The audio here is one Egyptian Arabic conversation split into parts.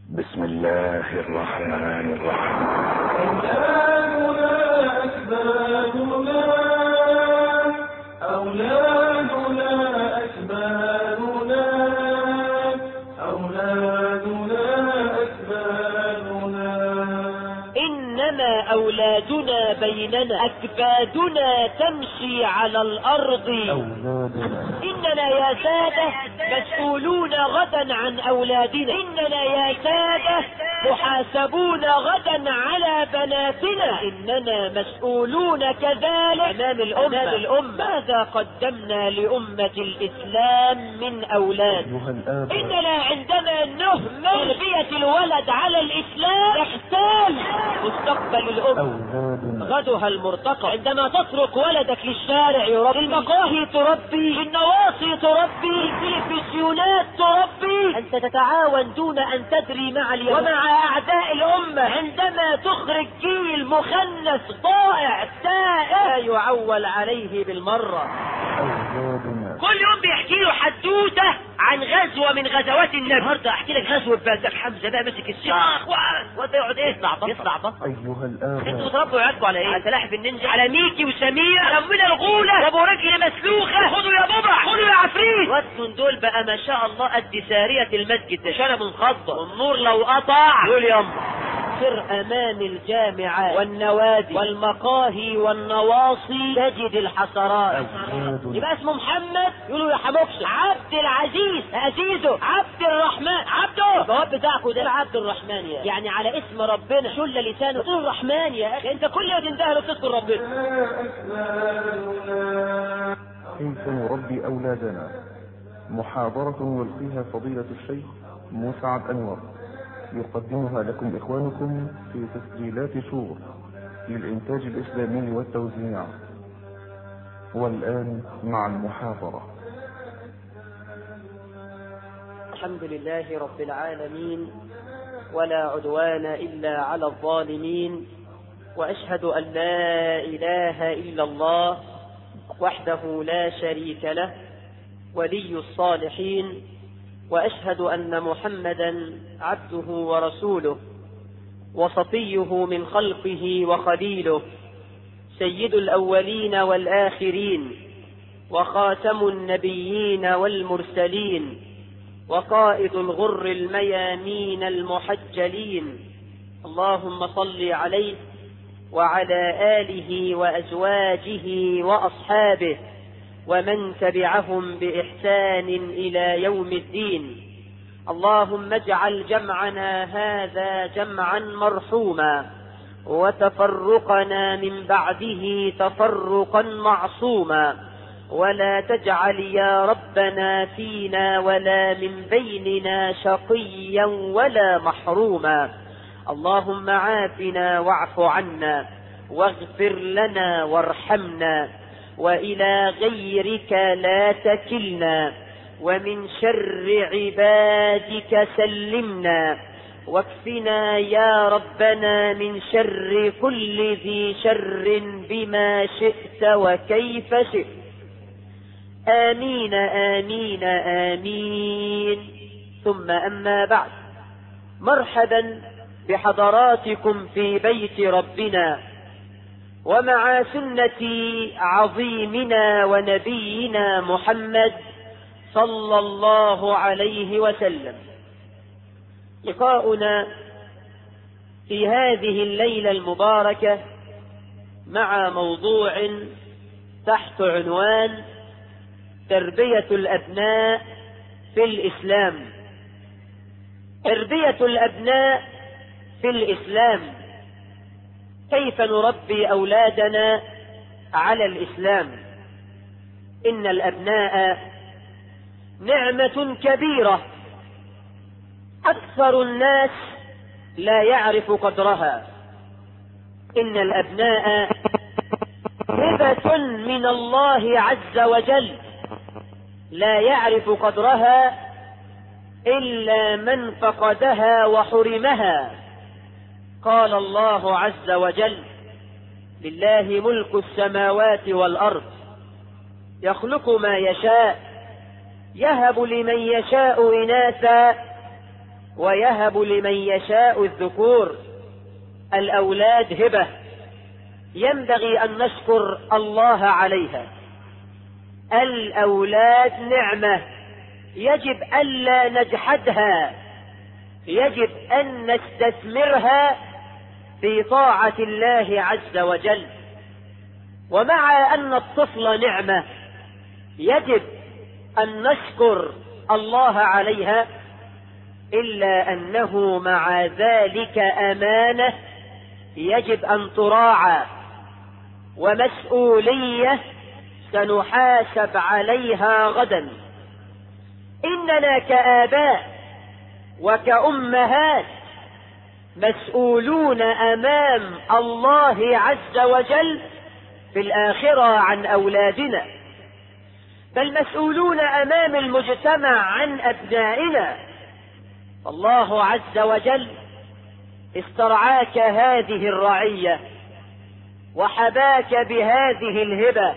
بسم الله الرحمن الرحيم أولادنا أكبادنا أولادنا أكبادنا أولادنا أكبادنا إنما أولادنا بيننا أكبادنا تمشي على الأرض إننا يا سادة مسؤولون غدا عن أولادنا إننا يا سادة محاسبون غدا على بناتنا إننا مسؤولون كذلك أمام الأمة, أمام الأمة. ماذا قدمنا لأمة الإسلام من أولاد أيها الآباء إننا عندما نهمل تربية الولد على الإسلام نحتاج مستقبل الأمة أولادنا غدها المرتقى عندما تترك ولدك للشارع يربي المقاهي تربي النواصي تربي التلفزيونات تربي أنت تتعاون دون أن تدري مع اليهود ومع أعداء الأمة عندما تخرج جيل مخنث ضائع تائه لا يعول عليه بالمرة أولادنا كل يوم بيحكي له حدوته عن غزوة من غزوات النبي النهارده احكي لك غزوة بدر حمزة بقى ماسك السياخ وانت يقعد ايه يطلع بط يطلع بط أيها انتوا الآباء بتربوا عيالكم على ايه؟ على سلاحف النينجا على ميكي وسمير على امنا الغولة وابو رجل مسلوخة خدوا يا بضع خدوا يا عفريت واد من دول بقى ما شاء الله قد سارية المسجد ده شنب منخضة والنور لو قطع يقول يما سر امام الجامعات والنوادي والمقاهي والنواصي تجد الحسرات أولادنا يبقى اسمه محمد يقولوا يا حموكش عبد العزيز عزيزه عبد الرحمن عبده الجواب بتاعكم ده عبد الرحمن يا أخي. يعني على اسم ربنا شل لسانه تقول الرحمن يا اخي انت كل يوم تندهل وتذكر ربنا أكبادنا كيف نربي أولادنا محاضرة يلقيها فضيلة الشيخ مسعد أنور يقدمها لكم إخوانكم في تسجيلات شور للإنتاج الإسلامي والتوزيع والآن مع المحاضرة الحمد لله رب العالمين ولا عدوان إلا على الظالمين وأشهد أن لا إله إلا الله وحده لا شريك له ولي الصالحين وأشهد أن محمدا عبده ورسوله وصفيه من خلقه وخليله سيد الأولين والآخرين وخاتم النبيين والمرسلين وقائد الغر الميامين المحجلين اللهم صل عليه وعلى آله وأزواجه وأصحابه ومن تبعهم بإحسان إلى يوم الدين اللهم اجعل جمعنا هذا جمعا مرحوما وتفرقنا من بعده تفرقا معصوما ولا تجعل يا ربنا فينا ولا من بيننا شقيا ولا محروما اللهم عافنا واعف عنا واغفر لنا وارحمنا وإلى غيرك لا تكلنا ومن شر عبادك سلمنا واكفنا يا ربنا من شر كل ذي شر بما شئت وكيف شئت آمين آمين آمين ثم أما بعد مرحبا بحضراتكم في بيت ربنا ومع سنة عظيمنا ونبينا محمد صلى الله عليه وسلم لقاؤنا في هذه الليلة المباركة مع موضوع تحت عنوان تربية الأبناء في الإسلام تربية الأبناء في الإسلام كيف نربي أولادنا على الإسلام إن الأبناء نعمة كبيرة أكثر الناس لا يعرف قدرها إن الأبناء هبة من الله عز وجل لا يعرف قدرها إلا من فقدها وحرمها قال الله عز وجل لله ملك السماوات والأرض يخلق ما يشاء يهب لمن يشاء إناثا ويهب لمن يشاء الذكور الأولاد هبة ينبغي أن نشكر الله عليها الأولاد نعمة يجب ألا نجحدها يجب أن نستثمرها في طاعة الله عز وجل ومع أن الطفل نعمة يجب أن نشكر الله عليها إلا أنه مع ذلك أمانة يجب أن تراعى ومسؤولية سنحاسب عليها غدا إننا كآباء وكأمهات مسؤولون أمام الله عز وجل في الآخرة عن أولادنا بل مسؤولون أمام المجتمع عن أبنائنا الله عز وجل استرعاك هذه الرعية وحباك بهذه الهبة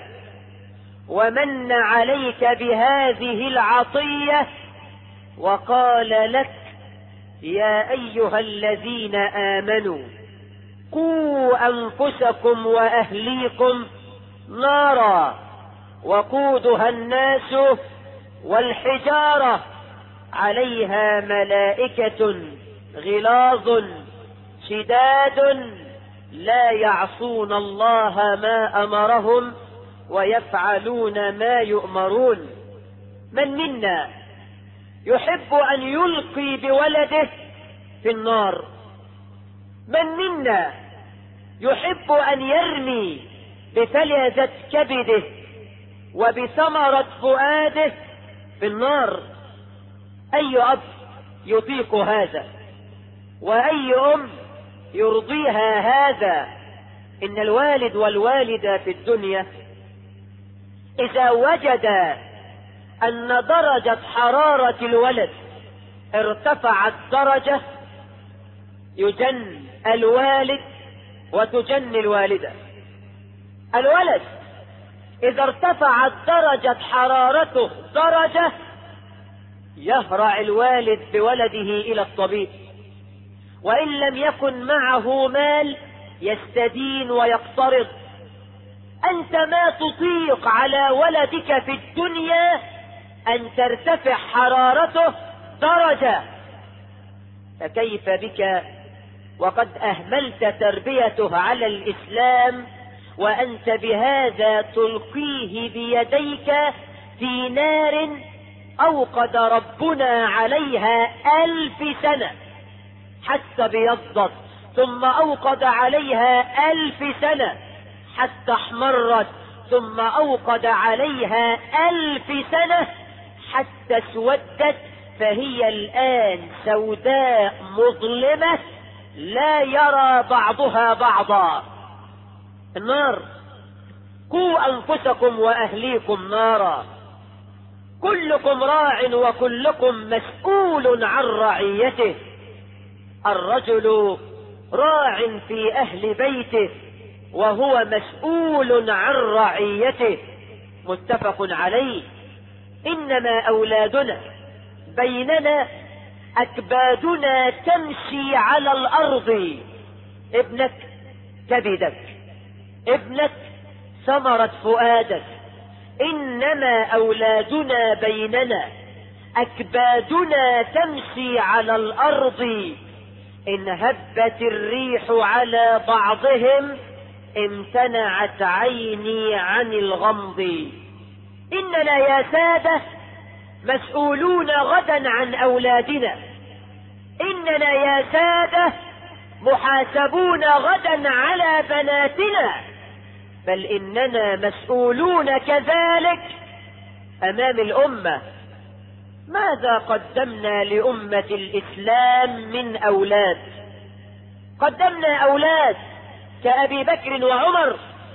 ومن عليك بهذه العطية وقال لك يا أيها الذين آمنوا قوا أنفسكم وأهليكم نارا وقودها الناس والحجارة عليها ملائكة غلاظ شداد لا يعصون الله ما أمرهم ويفعلون ما يؤمرون من منا يحب أن يلقي بولده في النار من منا يحب أن يرمي بفلذة كبده وبثمرة فؤاده في النار أي أب يطيق هذا وأي أم يرضيها هذا إن الوالد والوالدة في الدنيا إذا وجد أن درجة حرارة الولد ارتفعت درجة يجن الوالد وتجن الوالدة الولد إذا ارتفعت درجة حرارته درجة يهرع الوالد بولده إلى الطبيب وإن لم يكن معه مال يستدين ويقترض أنت ما تطيق على ولدك في الدنيا أن ترتفع حرارته درجة فكيف بك وقد أهملت تربيته على الإسلام وأنت بهذا تلقيه بيديك في نار أوقد ربنا عليها ألف سنة حتى بيضت ثم أوقد عليها ألف سنة حتى احمرت ثم أوقد عليها ألف سنة حتى اسودت فهي الآن سوداء مظلمة لا يرى بعضها بعضا النار قوا أنفسكم وأهليكم نارا كلكم راع وكلكم مسؤول عن رعيته الرجل راع في أهل بيته وهو مسؤول عن رعيته متفق عليه إنما أولادنا بيننا أكبادنا تمشي على الأرض ابنك كبدك ابنك ثمرة فؤادك إنما أولادنا بيننا أكبادنا تمشي على الأرض إن هبت الريح على بعضهم امتنعت عيني عن الغمض إننا يا سادة مسؤولون غدا عن أولادنا إننا يا سادة محاسبون غدا على بناتنا بل إننا مسؤولون كذلك أمام الأمة ماذا قدمنا لأمة الإسلام من أولاد قدمنا أولاد كأبي بكر وعمر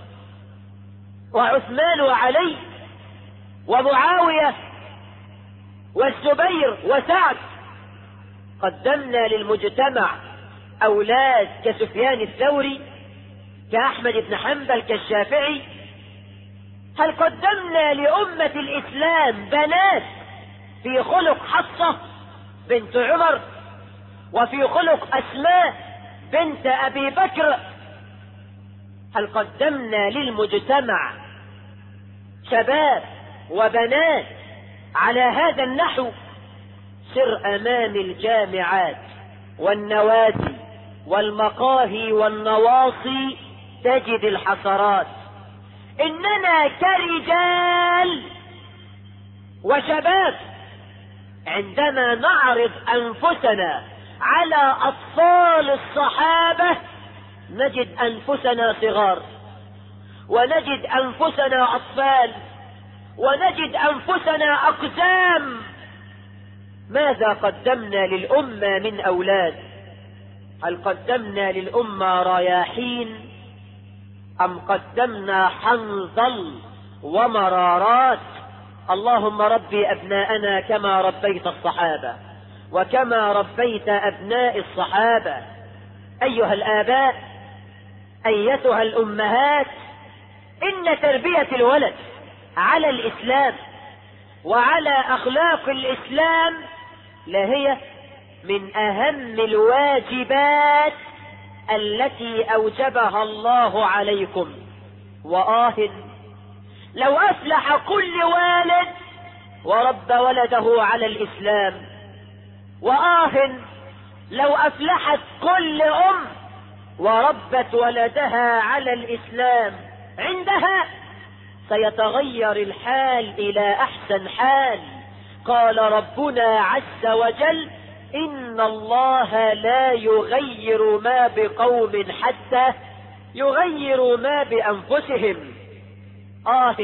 وعثمان وعلي ومعاوية والزبير وسعد قدمنا للمجتمع أولاد كسفيان الثوري كأحمد بن حنبل كالشافعي هل قدمنا لأمة الإسلام بنات في خلق حصة بنت عمر وفي خلق أسماء بنت أبي بكر هل قدمنا للمجتمع شباب وبنات على هذا النحو سر أمام الجامعات والنوادي والمقاهي والنواصي تجد الحسرات إننا كرجال وشباب عندما نعرض أنفسنا على أطفال الصحابة نجد أنفسنا صغار ونجد أنفسنا أطفال ونجد أنفسنا أقزام ماذا قدمنا للأمة من أولاد هل قدمنا للأمة رياحين أم قدمنا حنظل ومرارات اللهم ربي أبناءنا كما ربيت الصحابة وكما ربيت أبناء الصحابة أيها الآباء أيتها الأمهات إن تربية الولد على الإسلام وعلى أخلاق الإسلام لهي من أهم الواجبات التي أوجبها الله عليكم وآه لو أفلح كل والد ورب ولده على الإسلام وآه لو أفلحت كل أم وربت ولدها على الإسلام عندها سيتغير الحال إلى أحسن حال قال ربنا عز وجل إن الله لا يغير ما بقوم حتى يغيروا ما بأنفسهم آه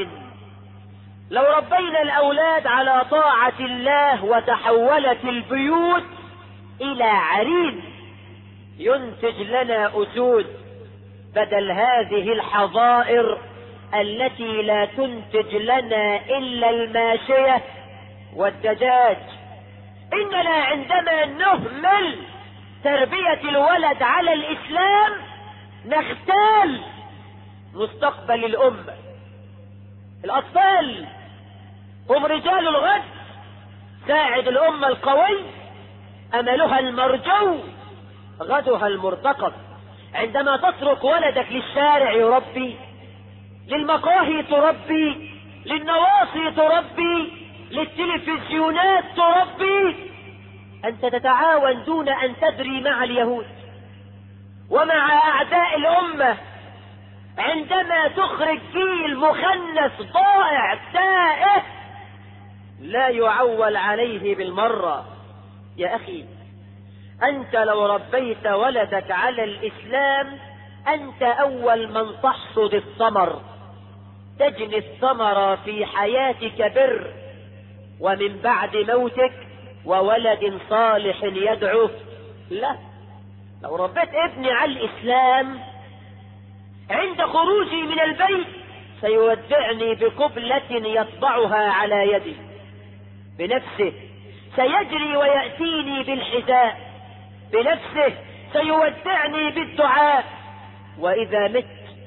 لو ربينا الأولاد على طاعة الله وتحولت البيوت إلى عرين ينتج لنا أسود بدل هذه الحظائر التي لا تنتج لنا إلا الماشية والدجاج إننا عندما نهمل تربية الولد على الإسلام نختال مستقبل الأمة الأطفال هم رجال الغد ساعد الأمة القوي أملها المرجو غدها المرتقب عندما تترك ولدك للشارع يربي للمقاهي تربي للنواصي تربي للتلفزيونات تربي أنت تتعاون دون أن تدري مع اليهود ومع أعداء الأمة عندما تخرج جيل مخنث ضائع تائه لا يعول عليه بالمرة يا أخي أنت لو ربيت ولدك على الإسلام أنت أول من تحصد الثمر تجني الثمر في حياتك بر ومن بعد موتك وولد صالح يدعو لا لو ربيت ابني على الإسلام عند خروجي من البيت سيودعني بقبلة يطبعها على يدي بنفسه سيجري ويأتيني بالحذاء بنفسه سيودعني بالدعاء وإذا مت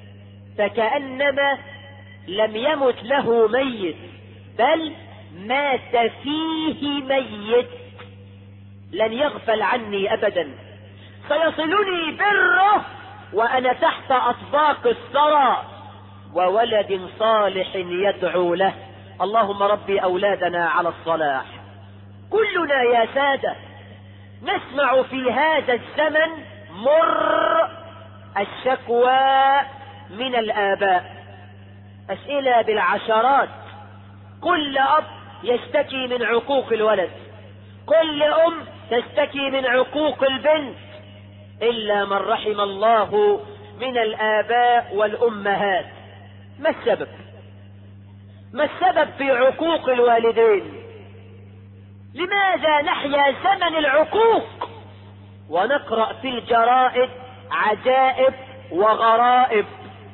فكأنما لم يمت له ميت بل مات فيه ميت لن يغفل عني أبدا سيصلني بره وأنا تحت أطباق الثرى وولد صالح يدعو له اللهم ربي أولادنا على الصلاح كلنا يا سادة نسمع في هذا الزمن مر الشكوى من الآباء أسئلة بالعشرات كل أب يشتكي من عقوق الولد كل أم تشتكي من عقوق البنت إلا من رحم الله من الآباء والأمهات ما السبب ما السبب في عقوق الوالدين لماذا نحيا زمن العقوق ونقرأ في الجرائد عجائب وغرائب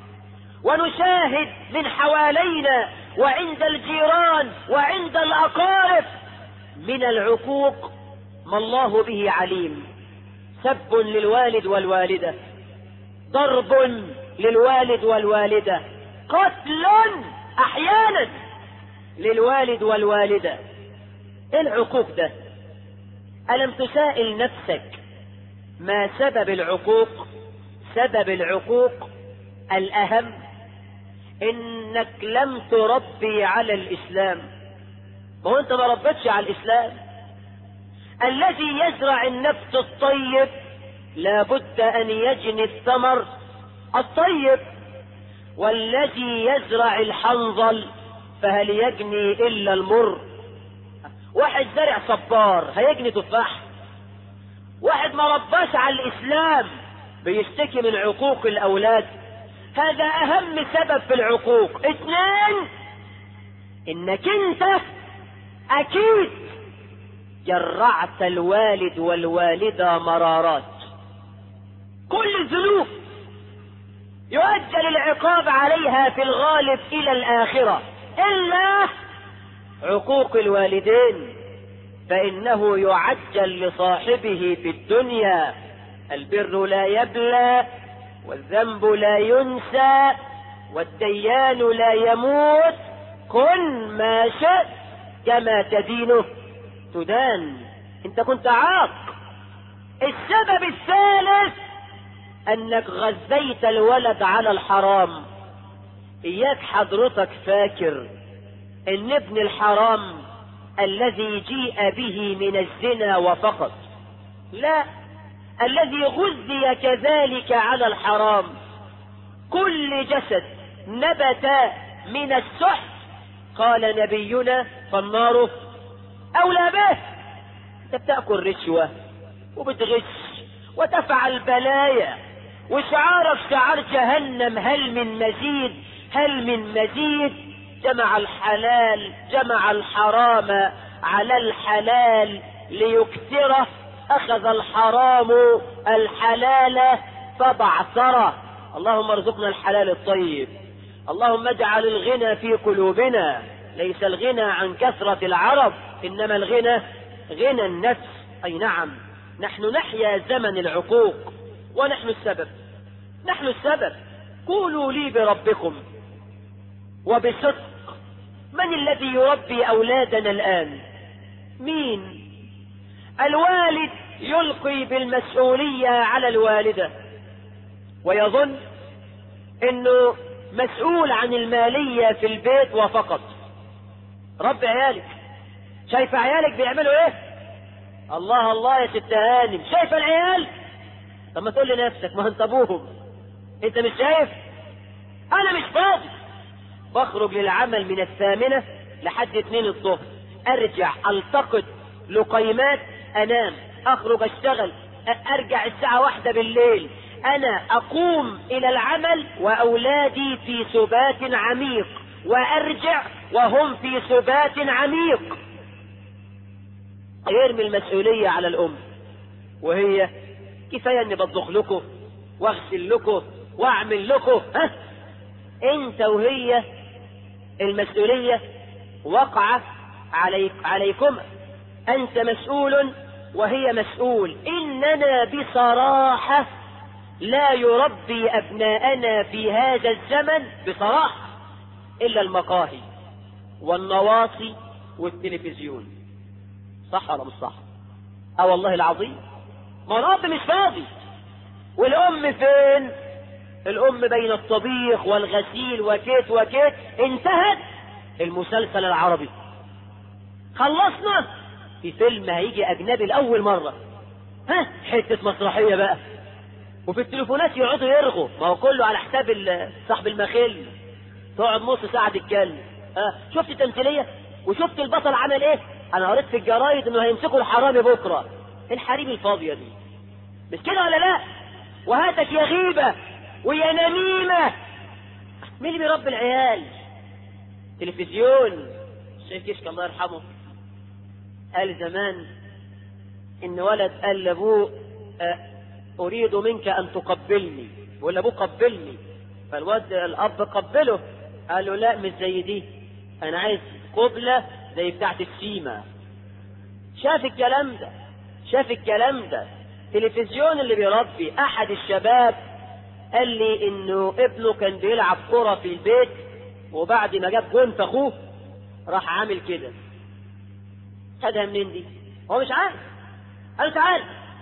ونشاهد من حوالينا وعند الجيران وعند الأقارب من العقوق ما الله به عليم سب للوالد والوالدة ضرب للوالد والوالدة قتل أحيانا للوالد والوالدة ايه العقوق ده ألم تسائل نفسك ما سبب العقوق سبب العقوق الأهم إنك لم تربي على الإسلام ما هو أنت ما ربيتش على الإسلام الذي يزرع النفس الطيب لابد أن يجني الثمر الطيب والذي يزرع الحنظل فهل يجني إلا المر واحد زرع صبار هيجني تفاح واحد ما رباش على الإسلام بيشتكي من عقوق الأولاد هذا أهم سبب في العقوق اثنين إنك أنت أكيد جرعت الوالد والوالدة مرارات كل الذنوب يؤجل العقاب عليها في الغالب إلى الآخرة إلا عقوق الوالدين فإنه يعجل لصاحبه في الدنيا البر لا يبلى والذنب لا ينسى والديان لا يموت كن ما شئت كما تدينه تدان انت كنت عاق السبب الثالث انك غذيت الولد على الحرام اياك حضرتك فاكر ان ابن الحرام الذي جيء به من الزنا وفقط لا الذي غذي كذلك على الحرام كل جسد نبت من السحت قال نبينا فالنار اولى به انت بتاكل رشوه وبتغش وتفعل بلايا وشعارك شعار جهنم هل من مزيد هل من مزيد جمع الحلال جمع الحرام على الحلال ليكثره اخذ الحرام الحلال فبعثره اللهم ارزقنا الحلال الطيب اللهم اجعل الغنى في قلوبنا ليس الغنى عن كثرة العرب انما الغنى غنى النفس اي نعم نحن نحيا زمن العقوق ونحن السبب نحن السبب قولوا لي بربكم وبصدق من الذي يربي اولادنا الان مين الوالد يلقي بالمسؤولية على الوالدة ويظن انه مسؤول عن المالية في البيت وفقط رب عيالك شايف عيالك بيعملوا ايه الله الله يا ست هانم شايف العيال طب ما تقول لنفسك ما انت ابوهم انت مش شايف انا مش فاضي بخرج للعمل من الثامنة لحد اتنين الظهر ارجع التقط لقيمات انام اخرج اشتغل ارجع الساعة واحدة بالليل انا اقوم الى العمل واولادي في سبات عميق وارجع وهم في سبات عميق يرمي المسؤولية على الام وهي كفاية اني بطبخ لكم واغسل لكم واعمل لكم ها انت وهي المسؤولية وقعت عليك عليكما انت مسؤول وهي مسؤول اننا بصراحة لا يربي ابناءنا في هذا الزمن بصراحة الا المقاهي والنواصي والتلفزيون صح ولا مش صح اه والله العظيم ما الاب مش فاضي والام فين الام بين الطبيخ والغسيل وكيت وكيت انتهت المسلسل العربي خلصنا في فيلم هيجي اجنبي لاول مرة ها حتة مسرحية بقى وفي التليفونات يقعدوا يرغوا ما هو كله على حساب ال- صاحب المخل تقعد نص ساعة تتكلم ها شفت تمثيلية وشفت البطل عمل ايه انا قريت في الجرايد انه هيمسكوا الحرامي بكرة الحريم الفاضية دي مش كده ولا لا وهاتك يا غيبة ويا نميمة مين اللي بيربي العيال تلفزيون الشيخ كشك الله يرحمه قال زمان ان ولد قال لابوه آه، اريد منك ان تقبلني بيقول لابوه قبلني فالواد الاب قبله قال له لا مش زي دي انا عايز قبلة زي بتاعت السيما شاف الكلام ده شاف الكلام ده تلفزيون اللي بيربي احد الشباب قال لي انه ابنه كان بيلعب كرة في البيت وبعد ما جاب جون في اخوه راح عامل كده خدها منين دي هو مش عارف انا مش عارف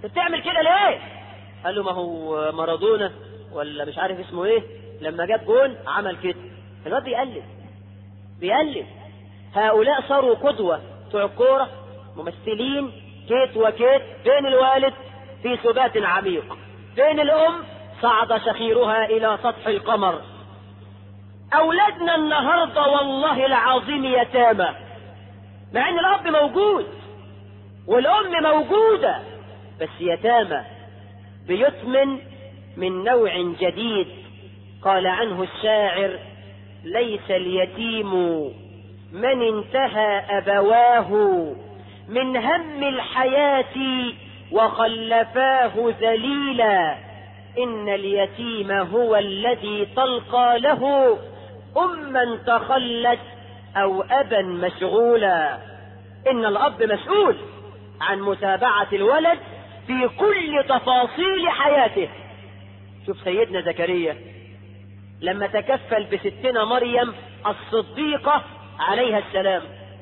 انت بتعمل كده ليه قال له ما هو مارادونا ولا مش عارف اسمه ايه لما جاب جون عمل كده الواد بيقلد بيقلد هؤلاء صاروا قدوة بتوع الكورة ممثلين كيت وكيت فين الوالد في سبات عميق فين الأم صعد شخيرها إلى سطح القمر أولادنا النهاردة والله العظيم يتامى مع أن الأب موجود والأم موجودة بس يتامى بيتم من نوع جديد قال عنه الشاعر ليس اليتيم من انتهى أبواه من هم الحياة وخلفاه ذليلا إن اليتيم هو الذي تلقى له أما تخلت أو أبا مشغولا إن الأب مسؤول عن متابعة الولد في كل تفاصيل حياته شوف سيدنا زكريا لما تكفل بستنا مريم الصديقة عليها السلام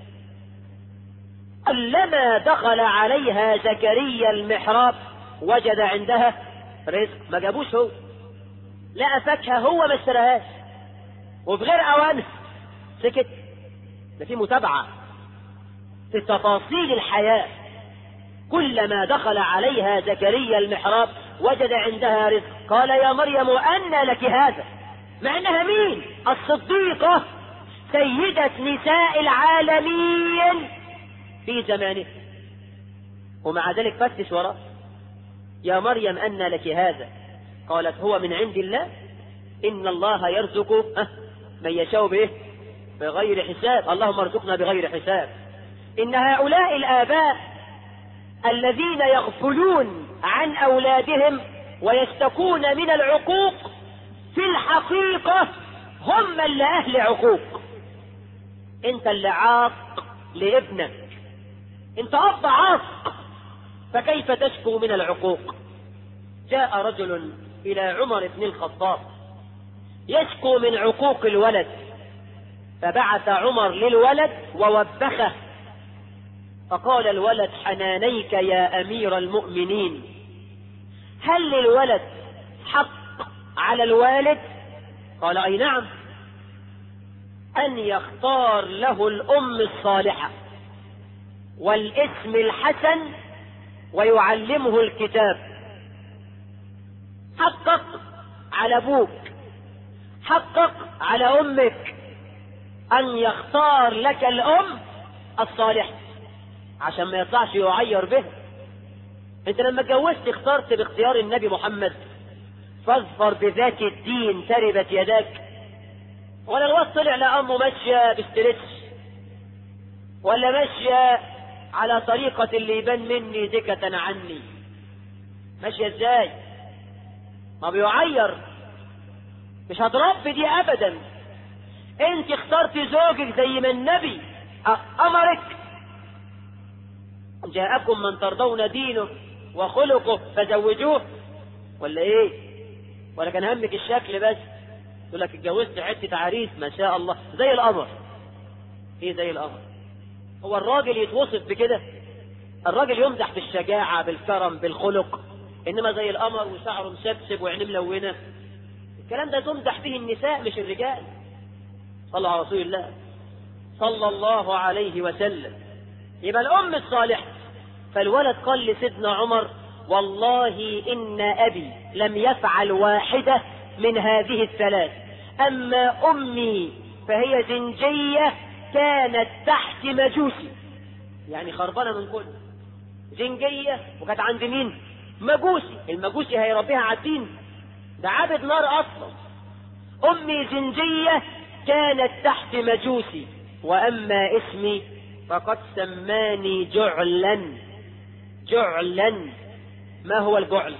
كلما دخل عليها زكريا المحراب وجد عندها رزق ما جابوش هو لقى فاكهة هو ما اشتراهاش وبغير أوانس سكت ده في متابعة في تفاصيل الحياة كلما دخل عليها زكريا المحراب وجد عندها رزق قال يا مريم أن لك هذا مع انها مين الصديقة سيدة نساء العالمين في زمانه ومع ذلك فتش وراه يا مريم أن لك هذا قالت هو من عند الله إن الله يرزق من يشاء به بغير حساب اللهم ارزقنا بغير حساب إن هؤلاء الآباء الذين يغفلون عن أولادهم ويشتكون من العقوق في الحقيقة هم اللي أهل عقوق أنت اللي عاق لابنك أنت أب عاق فكيف تشكو من العقوق جاء رجل إلى عمر بن الخطاب يشكو من عقوق الولد فبعث عمر للولد ووبخه فقال الولد حنانيك يا أمير المؤمنين هل للولد حق على الوالد قال أي نعم أن يختار له الأم الصالحة والاسم الحسن ويعلمه الكتاب حقق على أبوك حقق على أمك أن يختار لك الأم الصالحة عشان ما يطلعش يعير به انت لما اتجوزت اخترت باختيار النبي محمد فاظفر بذات الدين تربت يداك ولا الواد طلع لأمه ماشية باسترتش ولا ماشية على طريقة اللي يبان مني دكة عني ماشية ازاي ما بيعير مش هتربي دي ابدا انت اخترت زوجك زي ما النبي امرك جاءكم من ترضون دينه وخلقه فزوجوه ولا ايه ولا كان همك الشكل بس يقول لك اتجوزت حته عريس ما شاء الله زي القمر ايه زي القمر هو الراجل يتوصف بكده الراجل يمدح بالشجاعة بالكرم بالخلق انما زي القمر وشعره مسبسب وعينيه ملونة الكلام ده تمدح به النساء مش الرجال صلى على رسول الله صلى الله عليه وسلم يبقى الأم الصالحة فالولد قال لسيدنا عمر والله إن أبي لم يفعل واحدة من هذه الثلاث أما أمي فهي زنجية كانت تحت مجوسي يعني خربانة من كل زنجية وكانت عند مين مجوسي المجوسي هيربيها على الدين ده عابد نار أصلا أمي زنجية كانت تحت مجوسي وأما اسمي فقد سماني جعلا جعلا ما هو الجعل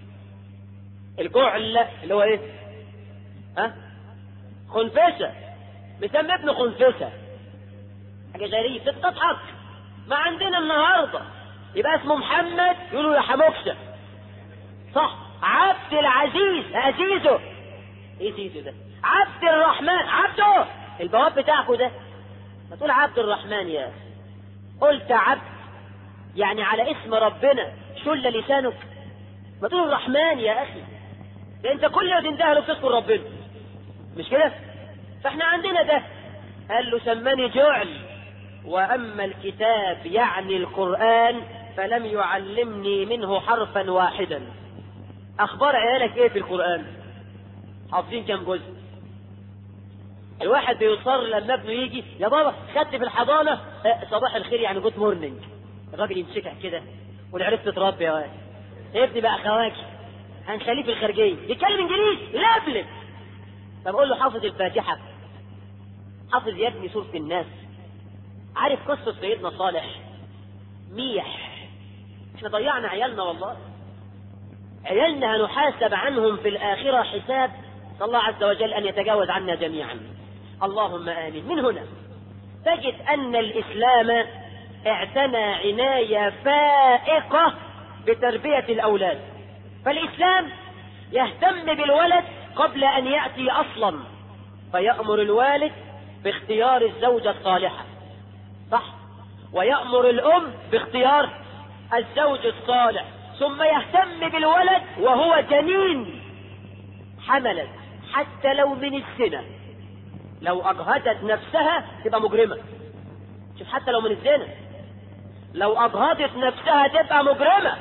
الجعل اللي هو ايه ها خنفسة مسمى ابن خنفسة حاجة غريبة تضحك ما عندنا النهاردة يبقى اسمه محمد يقولوا يا حموكسة صح عبد العزيز عزيزه ايه زيزو ده عبد الرحمن عبده البواب بتاعكم ده ما تقول عبد الرحمن يا أخي قلت عبد يعني على اسم ربنا شل لسانك ما تقول الرحمن يا اخي ده انت كل ما تندهله بتذكر ربنا مش كده فاحنا عندنا ده قال له سماني جعل واما الكتاب يعني القران فلم يعلمني منه حرفا واحدا اخبار عيالك ايه في القران حافظين كام جزء الواحد بيصر لما ابنه يجي يا بابا خدت في الحضانه اه صباح الخير يعني جود مورنينج الراجل يمسكها كده وعرفت تربي يا واد ابني بقى خواكي هنخليه في الخارجيه يتكلم انجليزي لابلب طب قول له حافظ الفاتحه حافظ يا ابني سوره الناس عارف قصه سيدنا صالح ميح احنا ضيعنا عيالنا والله عيالنا هنحاسب عنهم في الآخرة حساب صلى الله عز وجل أن يتجاوز عنا جميعا اللهم آمين من هنا تجد أن الإسلام اعتنى عناية فائقة بتربية الأولاد فالإسلام يهتم بالولد قبل أن يأتي أصلا فيأمر الوالد باختيار الزوجة الصالحة صح ويأمر الأم باختيار الزوج الصالح ثم يهتم بالولد وهو جنين حملت حتى لو من الزنا لو أجهدت نفسها تبقى مجرمة شوف حتى لو من الزنا لو أجهضت نفسها تبقى مجرمة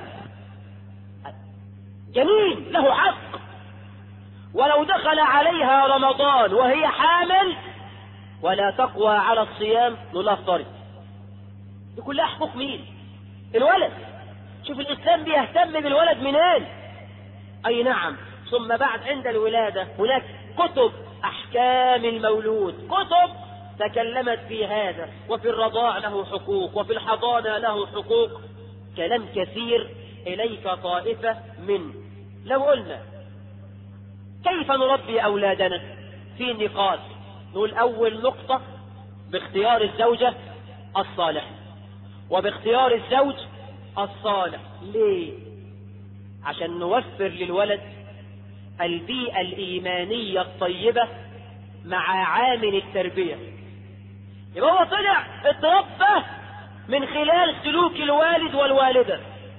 جنين له حق ولو دخل عليها رمضان وهي حامل ولا تقوى على الصيام نقول لها افطري دي كلها حقوق مين الولد شوف الإسلام بيهتم بالولد منين أي نعم ثم بعد عند الولادة هناك كتب أحكام المولود كتب تكلمت في هذا وفي الرضاع له حقوق وفي الحضانة له حقوق كلام كثير إليك طائفة من لو قلنا كيف نربي أولادنا في نقاط نقول أول نقطة باختيار الزوجة الصالحة وباختيار الزوج الصالح ليه عشان نوفر للولد البيئة الإيمانية الطيبة مع عامل التربية يبقى هو طلع اتربى من خلال سلوك الوالد والوالدة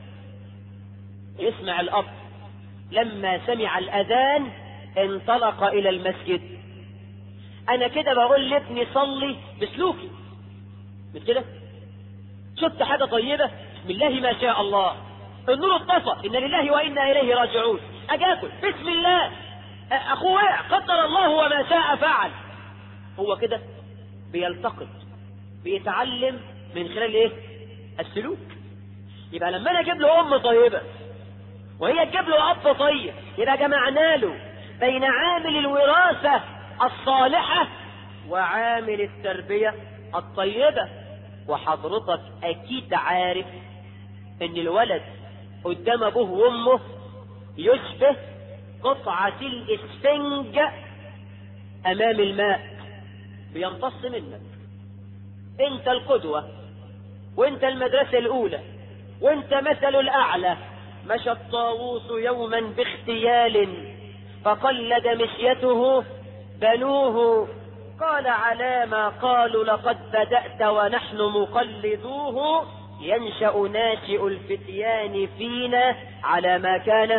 يسمع الأب لما سمع الأذان انطلق إلى المسجد أنا كده بقول لابني صلي بسلوكي مش كده شفت حاجة طيبة بسم الله ما شاء الله النور اطفى إن لله وإنا إليه راجعون أجاكل بسم الله أخوه وقع قدر الله وما شاء فعل هو كده بيلتقط بيتعلم من خلال ايه السلوك يبقى لما انا اجيب له ام طيبه وهي تجيب له اب طيب يبقى جمعنا له بين عامل الوراثه الصالحه وعامل التربيه الطيبه وحضرتك اكيد عارف ان الولد قدام ابوه وامه يشبه قطعه الاسفنج امام الماء بيمتص منك انت القدوة وانت المدرسة الاولى وانت مثل الاعلى مشى الطاووس يوما باختيال فقلد مشيته بنوه قال على ما قالوا لقد بدأت ونحن مقلدوه ينشأ ناشئ الفتيان فينا على ما كان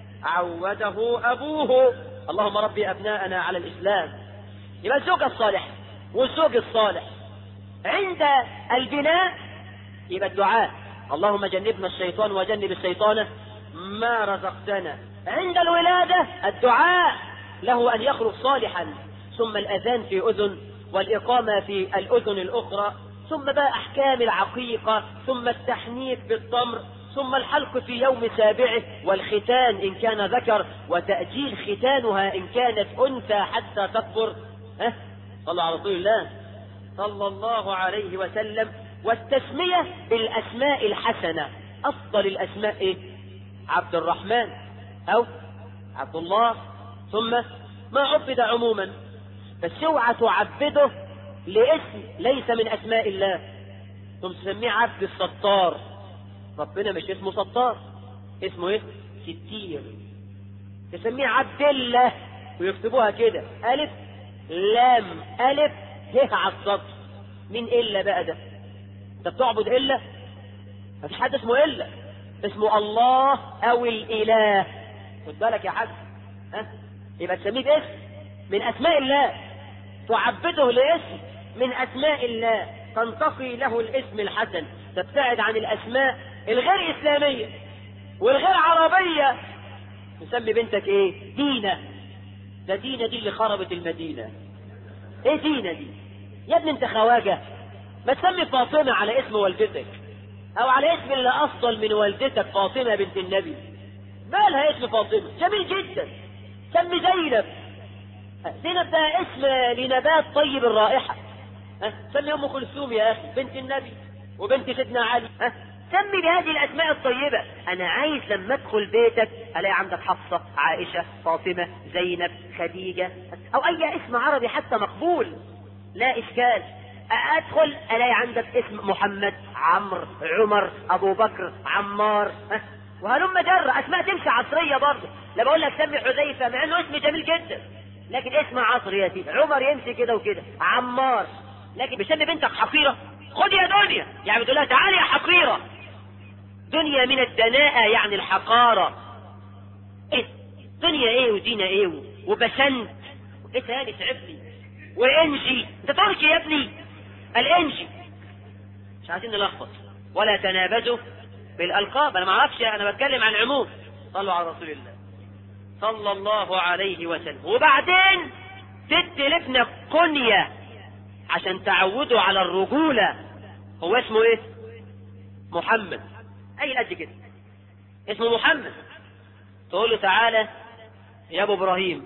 عوده أبوه اللهم ربي أبناءنا على الإسلام يبقى الزوجة الصالحة والزوج الصالح عند البناء يبقى الدعاء اللهم جنبنا الشيطان وجنب الشيطان ما رزقتنا عند الولادة الدعاء له أن يخرج صالحا ثم الأذان في أذن والإقامة في الأذن الأخرى ثم بقى أحكام العقيقة ثم التحنيك بالتمر ثم الحلق في يوم سابعه والختان إن كان ذكر وتأجيل ختانها إن كانت أنثى حتى تكبر ها صلى على رسول الله صلى الله عليه وسلم والتسمية بالأسماء الحسنة أفضل الأسماء إيه؟ عبد الرحمن أو عبد الله ثم ما عبد عموما بس اوعى تعبده لاسم ليس من أسماء الله ثم تسميه عبد الستار ربنا مش اسمه ستار اسمه ايه ستير تسميه عبد الله ويكتبوها كده ألف لام ألف ه على السطر مين إلا بقى ده؟ أنت بتعبد إلا؟ مفيش حد اسمه إلا اسمه الله او الاله خد بالك يا حاج ها يبقى تسميه باسم من اسماء الله تعبده لاسم من اسماء الله تنتقي له الاسم الحسن تبتعد عن الاسماء الغير اسلاميه والغير عربيه تسمي بنتك ايه دينا ده دينا دي اللي خربت المدينه ايه دينا دي يا ابني انت خواجه ما تسمي فاطمه على اسم والدتك او على اسم اللي افضل من والدتك فاطمه بنت النبي مالها اسم فاطمه جميل جدا سمي زينب زينب ده اسم لنبات طيب الرائحه ها سمي ام كلثوم يا اخي بنت النبي وبنت سيدنا علي ها سمي بهذه الاسماء الطيبه انا عايز لما ادخل بيتك الاقي عندك حفصه عائشه فاطمه زينب خديجه او اي اسم عربي حتى مقبول لا اشكال ادخل الاقي عندك اسم محمد عمرو عمر ابو بكر عمار ها وهلم جر اسماء تمشي عصريه برضه لا بقول لك سمي حذيفه مع انه اسم جميل جدا لكن اسم عصري يا سيدي عمر يمشي كده وكده عمار لكن بيسمي بنتك حقيره خد يا دنيا يعني بتقول لها تعالي يا حقيره دنيا من الدناءة يعني الحقارة ايه دنيا ايه ودينا ايه وبسنت ايه تاني تعبني وانجي انت تركي يا ابني الانجي مش عايزين نلخبط ولا تنابزوا بالالقاب انا ما اعرفش انا بتكلم عن عموم صلوا على رسول الله صلى الله عليه وسلم وبعدين تدي لابنك كنية عشان تعوده على الرجولة هو اسمه ايه محمد اي قد كده اسمه محمد تقول له تعالى يا ابو ابراهيم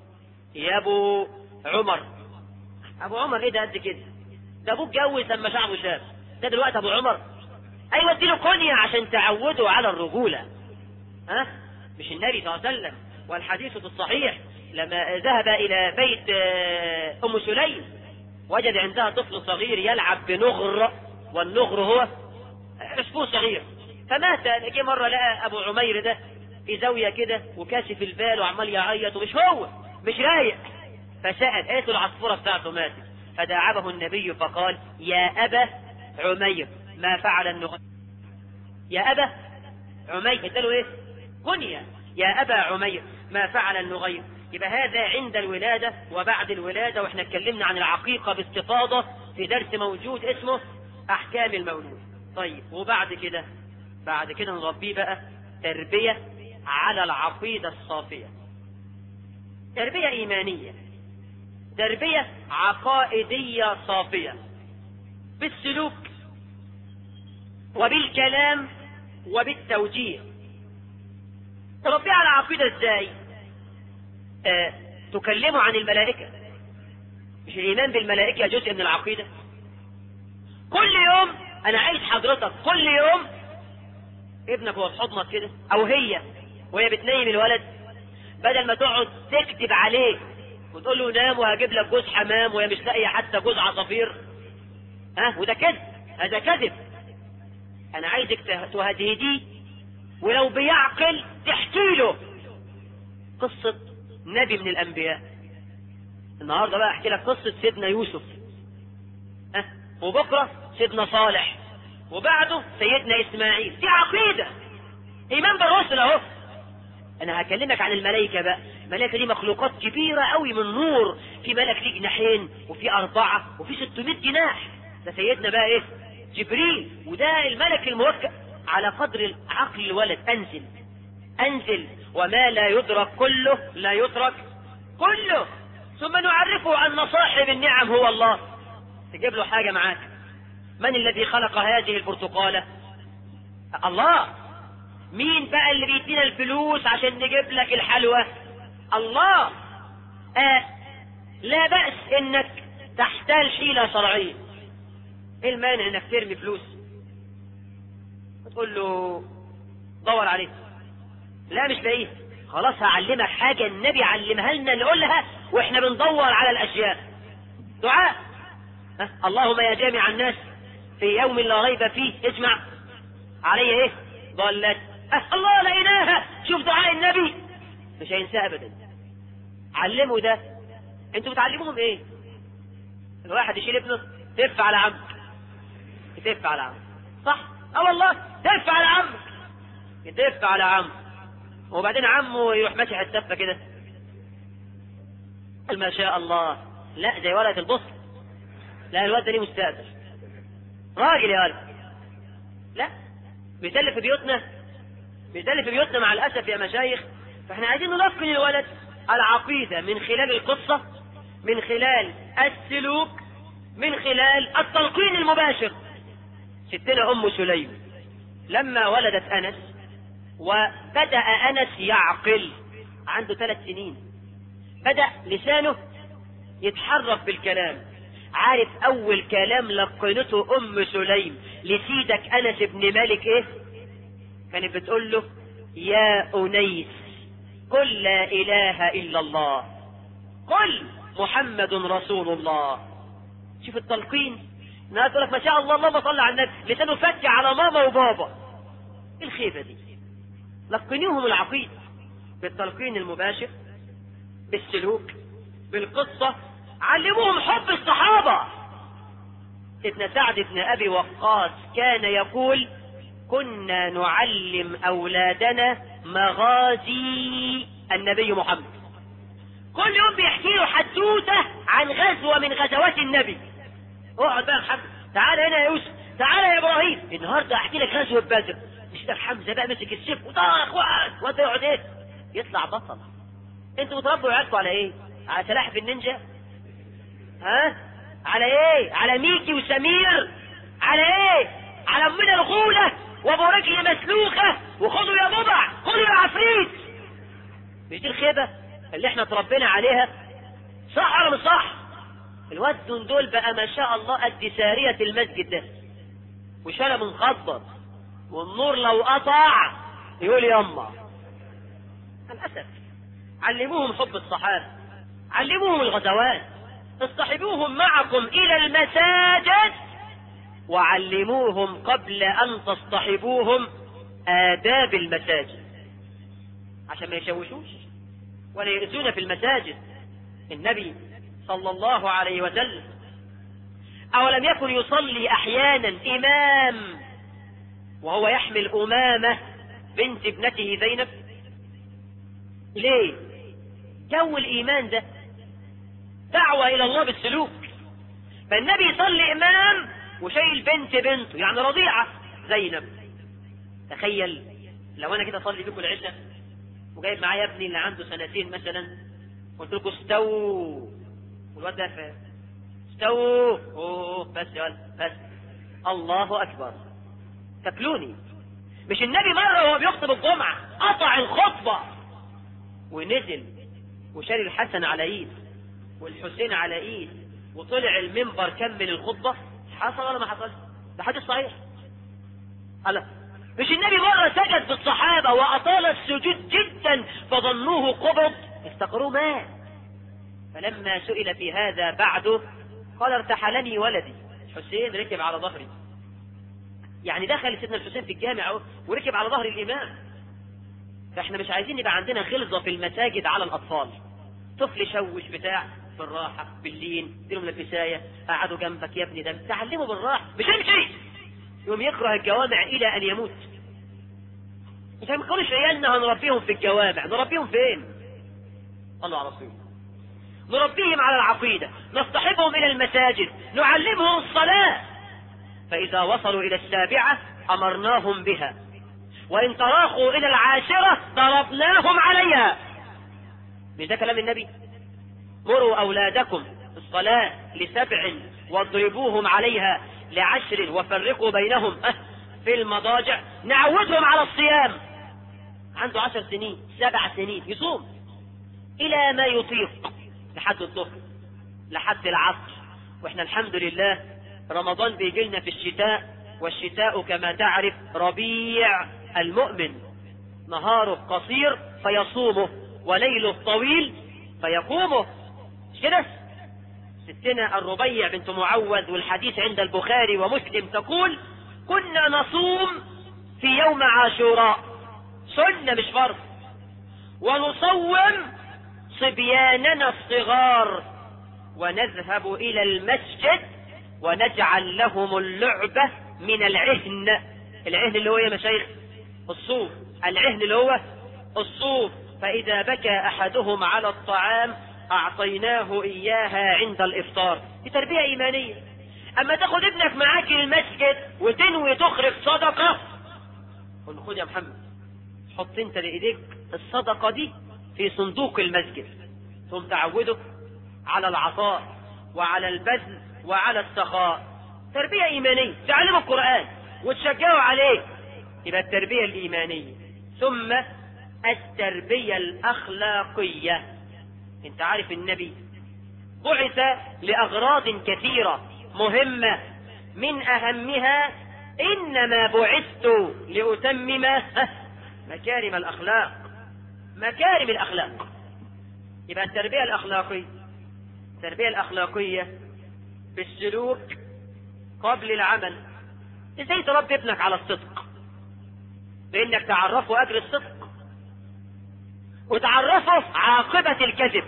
يا ابو عمر ابو عمر ايه ده قد كده ده ابوك اتجوز لما شعبه شاب ده دلوقتي ابو عمر ايوه اديله كنية عشان تعوده على الرجولة ها مش النبي صلى الله عليه وسلم والحديث في الصحيح لما ذهب الى بيت ام سليم وجد عندها طفل صغير يلعب بنغر والنغر هو عصفور صغير فمات جه مره لقى ابو عمير ده في زاويه كده وكاشف البال وعمال يعيط ومش هو مش رايق فسال قالت العصفوره بتاعته ماتت فداعبه النبي فقال يا ابا عمير ما فعل النغير يا ابا عمير اداله ايه كنيه يا ابا عمير ما فعل النغير يبقى هذا عند الولادة وبعد الولادة واحنا اتكلمنا عن العقيقة باستفاضة في درس موجود اسمه احكام المولود طيب وبعد كده بعد كده نربيه بقى تربية على العقيدة الصافية تربية ايمانية تربية عقائدية صافية بالسلوك وبالكلام وبالتوجيه تربيه على عقيدة ازاي آه تكلمه عن الملائكة مش الإيمان بالملائكة جزء من العقيدة كل يوم أنا عايز حضرتك كل يوم ابنك هو في حضنك كده أو هي وهي بتنيم الولد بدل ما تقعد تكذب عليه وتقول له نام وهجيب لك جوز حمام وهي مش لاقيه حتى جوز عصافير ها وده كذب هذا كذب انا عايزك تهدهديه ولو بيعقل تحكي له قصه نبي من الانبياء النهارده بقى احكي لك قصه سيدنا يوسف ها وبكره سيدنا صالح وبعده سيدنا اسماعيل دي عقيده ايمان بالرسل اهو انا هكلمك عن الملائكه بقى الملائكه دي مخلوقات كبيره قوي من نور في ملك ليه جناحين وفي اربعه وفي 600 جناح ده سيدنا بقى ايه جبريل وده الملك الموكل على قدر عقل الولد انزل انزل وما لا يدرك كله لا يترك كله ثم نعرفه ان صاحب النعم هو الله تجيب له حاجه معاك من الذي خلق هذه البرتقاله الله مين بقى اللي بيدينا الفلوس عشان نجيب لك الحلوى الله آه لا بأس انك تحتال حيلة شرعية ايه المانع انك ترمي فلوس تقول له دور عليه لا مش لاقيه خلاص هعلمك حاجة النبي علمها لنا نقولها واحنا بندور على الاشياء دعاء أه؟ اللهم يا جامع الناس في يوم لا ريب فيه اسمع علي ايه ضلت أه الله لقيناها شوف دعاء النبي مش هينساه ابدا علموا ده انتوا بتعلموهم ايه الواحد يشيل ابنه تف على عمك تف على عمك صح اه والله تف على عمك يدف على عمه وبعدين عمه يروح ماشي التفه كده قال ما شاء الله لا زي ولد البصر لا الواد ده ليه مستقبل راجل يا ولد لا مش ده اللي في بيوتنا مش ده اللي في بيوتنا مع الاسف يا مشايخ فاحنا عايزين نلقن الولد العقيده من خلال القصه من خلال السلوك من خلال التلقين المباشر ستنا ام سليم لما ولدت انس وبدا انس يعقل عنده ثلاث سنين بدا لسانه يتحرك بالكلام عارف اول كلام لقنته ام سليم لسيدك انس بن مالك ايه كانت بتقول له يا انيس قل لا اله الا الله قل محمد رسول الله شوف التلقين انها تقول لك ما شاء الله اللهم صل على النبي لسانه فتح على ماما وبابا ايه الخيبه دي لقنيهم العقيده بالتلقين المباشر بالسلوك بالقصه علموهم حب الصحابه ابن سعد بن ابي وقاص كان يقول كنا نعلم اولادنا مغازي النبي محمد كل يوم بيحكي له حدوته عن غزوه من غزوات النبي اقعد بقى يا محمد تعال هنا يا يوسف تعال يا ابراهيم النهارده احكي لك غزوه بدر مش ده حمزه بقى مسك السيف وطاخ وقعد وانت يقعد ايه يطلع بطل انتوا بتربوا عيالكم على ايه على سلاحف النينجا ها على ايه على ميكي وسمير على ايه على امنا الغوله وابو رجل مسلوخه وخدوا يا بضع خدوا يا عفريت مش دي الخيبه اللي احنا اتربينا عليها صح ولا مش صح الواد دول بقى ما شاء الله قد سارية المسجد ده وشالة منخضر والنور لو قطع يقول يما للأسف علموهم حب الصحابة علموهم الغزوات اصطحبوهم معكم إلى المساجد وعلموهم قبل أن تصطحبوهم آداب المساجد عشان ما يشوشوش ولا يأذون في المساجد النبي صلى الله عليه وسلم أولم يكن يصلي أحيانا إمام وهو يحمل أمامة بنت ابنته زينب ليه جو الإيمان ده دعوة إلى الله بالسلوك فالنبي يصلي إمام وشايل بنت بنته يعني رضيعة زينب تخيل لو أنا كده أصلي بكم العشاء وجايب معايا ابني اللي عنده سنتين مثلا قلت لكم استووا والواد ده فاهم استووا اوه بس يا ولد بس الله اكبر تاكلوني مش النبي مره وهو بيخطب الجمعه قطع الخطبه ونزل وشال الحسن على ايد والحسين على ايد وطلع المنبر كمل الخطبه حصل ولا ما حصل ده حديث صحيح هلا مش النبي مرة سجد بالصحابة وأطال السجود جدا فظنوه قبض افتكروه مات فلما سئل في هذا بعده قال ارتحلني ولدي حسين ركب على ظهري يعني دخل سيدنا الحسين في الجامع اهو وركب على ظهر الإمام فاحنا مش عايزين يبقى عندنا غلظة في المساجد على الأطفال طفل شوش بتاع بالراحة باللين اديله ملبساية قعدوا جنبك يا ابني ده تعلمه بالراحة مش امشي يوم يكره الجوامع إلى أن يموت مش ما نقولش عيالنا هنربيهم في الجوامع نربيهم فين الله على رسول نربيهم على العقيدة نصطحبهم إلى المساجد نعلمهم الصلاة فإذا وصلوا إلى السابعة أمرناهم بها وإن تراخوا إلى العاشرة ضربناهم عليها مش ده كلام النبي مروا أولادكم الصلاة لسبع واضربوهم عليها لعشر وفرقوا بينهم في المضاجع نعودهم على الصيام عنده عشر سنين سبع سنين يصوم إلى ما يطيق لحد الظهر لحد العصر واحنا الحمد لله رمضان بيجي لنا في الشتاء والشتاء كما تعرف ربيع المؤمن نهاره قصير فيصومه وليله طويل فيقومه مش كده ستنا الربيع بنت معوذ والحديث عند البخاري ومسلم تقول كنا نصوم في يوم عاشوراء سنة مش فرض ونصوم صبياننا الصغار ونذهب إلى المسجد ونجعل لهم اللعبة من العهن العهن اللي هو يا مشايخ الصوف العهن اللي هو الصوف فإذا بكى أحدهم على الطعام أعطيناه إياها عند الإفطار دي تربية إيمانية أما تاخد ابنك معاك المسجد وتنوي تخرج صدقة قل خد يا محمد حط انت لإيديك الصدقة دي في صندوق المسجد ثم تعوده على العطاء وعلى البذل وعلى السخاء تربية إيمانية تعلمه القرآن وتشجعه عليه يبقى التربية الإيمانية ثم التربية الأخلاقية انت عارف النبي بعث لأغراض كثيرة مهمة من أهمها إنما بعثت لأتمم مكارم الأخلاق مكارم الأخلاق يبقى التربية الأخلاقية التربية الأخلاقية بالسلوك قبل العمل ازاي تربي ابنك على الصدق بانك تعرفه اجر الصدق وتعرفه عاقبة الكذب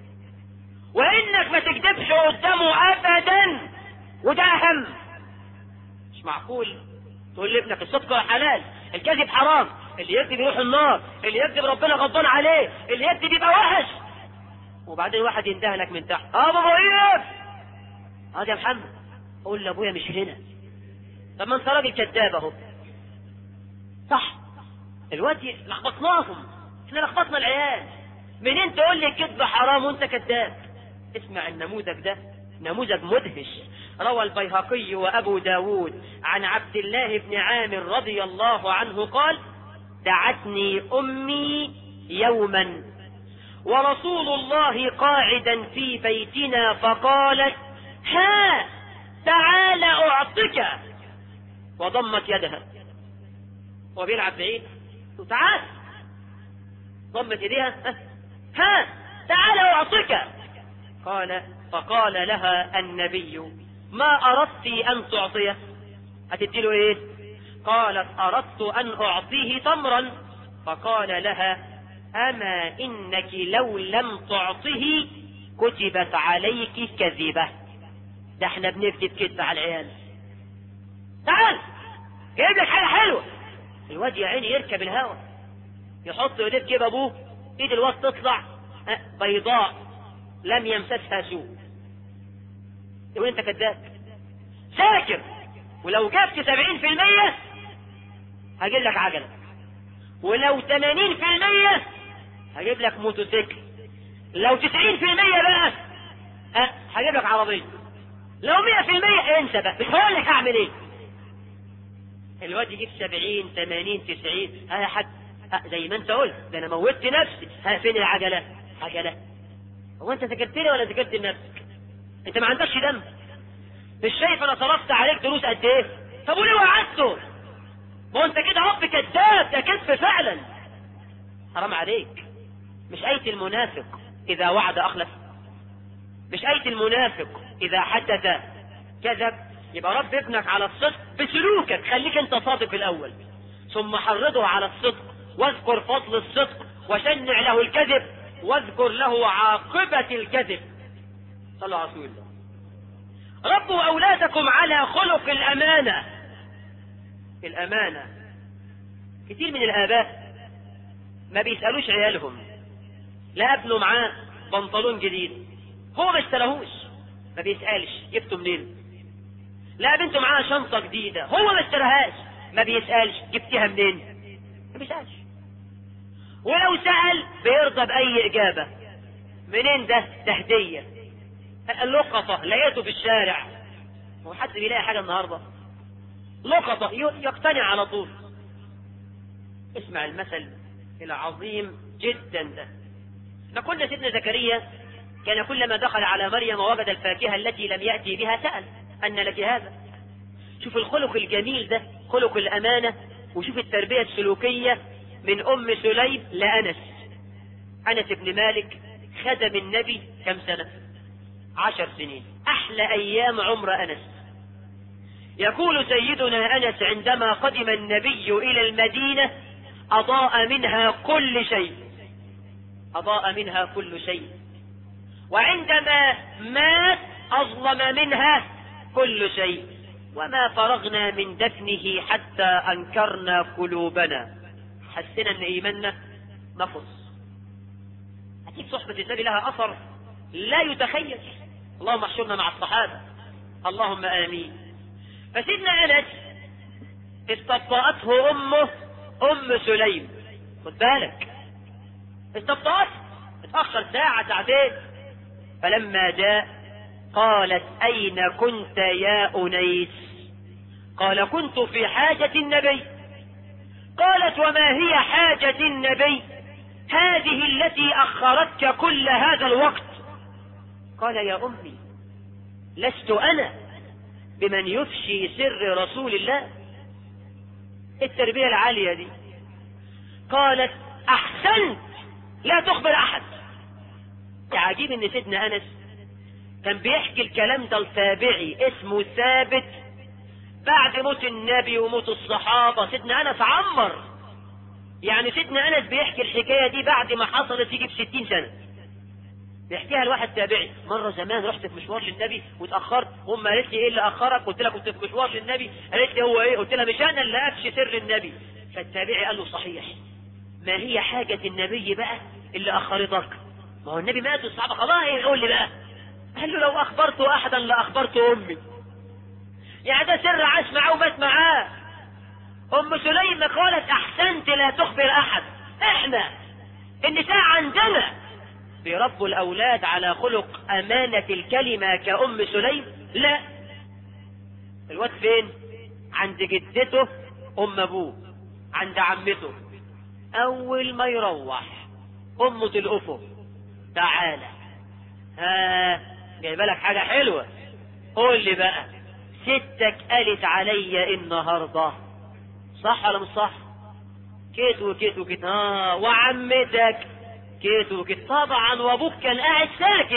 وانك ما تكذبش قدامه ابدا وده اهم مش معقول تقول لابنك الصدق حلال الكذب حرام اللي يكذب يروح النار اللي يكذب ربنا غضبان عليه اللي يكذب يبقى وحش وبعدين واحد يندهلك من تحت اه بابا ايه هذا يا محمد قول لابويا مش هنا طب ما انت راجل كذاب اهو صح الواد لخبطناهم احنا لخبطنا العيال منين تقول لي الكذب حرام وانت كذاب اسمع النموذج ده نموذج مدهش روى البيهقي وابو داود عن عبد الله بن عامر رضي الله عنه قال دعتني امي يوما ورسول الله قاعدا في بيتنا فقالت ها تعال اعطك وضمت يدها هو بيلعب بعيد تعال ضمت يديها ها تعال اعطك قال فقال لها النبي ما اردت ان تعطيه هتديله ايه قالت اردت ان اعطيه تمرا فقال لها اما انك لو لم تعطه كتبت عليك كذبه ده احنا بنكتب كذب على العيال تعال جايب لك حاجه حلوه الواد يا عيني يركب الهوا يحط ايديه في جيب ابوه ايد الواد تطلع بيضاء لم يمسسها سوء يقول انت كذاب ذاكر ولو جبت سبعين في المية هجيب لك عجلة ولو تمانين في المية هجيب لك موتوسيكل لو تسعين في المية بقى أه هجيب لك عربية لو مية في المية انسى بقى مش هقول لك هعمل ايه الواد يجيب سبعين ثمانين تسعين ها يا حاج زي ما انت قلت ده انا موتت نفسي ها فين العجلة عجلة هو انت ذاكرت لي ولا ذاكرت لنفسك انت ما عندكش دم مش شايف انا صرفت عليك دروس قد ايه طب وليه وعدته ما هو انت كده رب كذاب ده كذب فعلا حرام عليك مش آية المنافق إذا وعد أخلف مش آية المنافق إذا حدث كذب يبقى رب ابنك على الصدق بسلوكك خليك انت صادق الأول ثم حرضه على الصدق واذكر فضل الصدق وشنع له الكذب واذكر له عاقبة الكذب صلى على رسول الله ربوا أولادكم على خلق الأمانة الأمانة كتير من الآباء ما بيسألوش عيالهم لا ابنه معاه بنطلون جديد هو ما اشتراهوش ما بيسألش جبته منين لا بنته معاها شنطة جديدة هو ما اشتراهاش ما بيسألش جبتها منين ما بيسألش ولو سأل بيرضى بأي إجابة منين ده ده هدية اللقطة لقيته في الشارع هو حد بيلاقي حاجة النهاردة لقطة يقتنع على طول اسمع المثل العظيم جدا ده ما قلنا سيدنا زكريا كان كلما دخل على مريم وجد الفاكهة التي لم يأتي بها سأل أن لك هذا شوف الخلق الجميل ده خلق الأمانة وشوف التربية السلوكية من أم سليم لأنس أنس بن مالك خدم النبي كم سنة عشر سنين أحلى أيام عمر أنس يقول سيدنا أنس عندما قدم النبي إلى المدينة أضاء منها كل شيء أضاء منها كل شيء وعندما مات أظلم منها كل شيء وما فرغنا من دفنه حتى أنكرنا قلوبنا حسينا ان ايماننا نقص اكيد صحبة النبي لها اثر لا يتخيل اللهم احشرنا مع الصحابة اللهم امين فسيدنا انس استبطأته امه ام سليم خد بالك استبطأته اتأخر ساعة ساعتين فلما جاء قالت أين كنت يا أنيس قال كنت في حاجة النبي قالت وما هي حاجة النبي هذه التي أخرتك كل هذا الوقت قال يا أمي لست أنا بمن يفشي سر رسول الله التربية العالية دي قالت أحسنت لا تخبر أحد عجيب ان سيدنا انس كان بيحكي الكلام ده التابعي اسمه ثابت بعد موت النبي وموت الصحابة سيدنا انس عمر يعني سيدنا انس بيحكي الحكاية دي بعد ما حصلت يجي بستين سنة بيحكيها لواحد تابعي مرة زمان رحت في مشوار للنبي واتأخرت أم قالت لي ايه اللي أخرك قلت لها كنت في مشوار للنبي قالت لي هو ايه قلت لها مش أنا اللي أفشي سر النبي فالتابعي قال له صحيح ما هي حاجة النبي بقى اللي أخرتك ما هو النبي مات والصحابة خلاص ايه يقول لي بقى قال له لو أخبرت أحدا لأخبرت أمي يعني ده سر عاش معاه ومات معاه أم سليم قالت أحسنت لا تخبر أحد إحنا النساء عندنا بيربوا الأولاد على خلق أمانة الكلمة كأم سليم لا الواد فين عند جدته أم أبوه عند عمته أول ما يروح أمه تلقفه تعالى ها جايبه لك حاجة حلوة قول لي بقى ستك قالت عليا النهاردة صح ولا مش صح كيت وكيت وكيت اه وعمتك كيت وكيت طبعا وابوك كان قاعد ساكت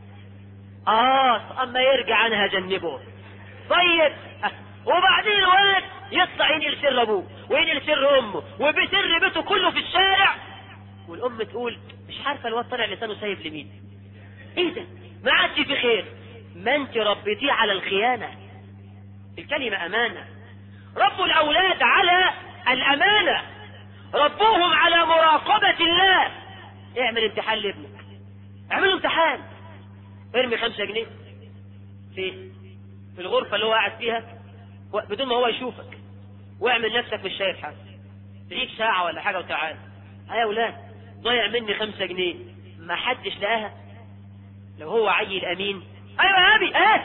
اه اما يرجع انا هجنبه طيب آه. وبعدين الولد يطلع ينقل سر ابوه وينقل سر امه وبسر بيته كله في الشارع والام تقول مش عارفه الواد طالع لسانه سايب لمين ايه ده ما عادش في خير ما انت ربيتيه على الخيانه الكلمه امانه ربوا الاولاد على الامانه ربوهم على مراقبه الله اعمل امتحان لابنك اعملوا امتحان ارمي خمسة جنيه في في الغرفة اللي هو قاعد فيها بدون ما هو يشوفك واعمل نفسك مش شايف حاجة تجيب ساعة ولا حاجة وتعال يا اولاد ضيع مني خمسة جنيه ما حدش لقاها لو هو عيل امين ايوه يا ابي اه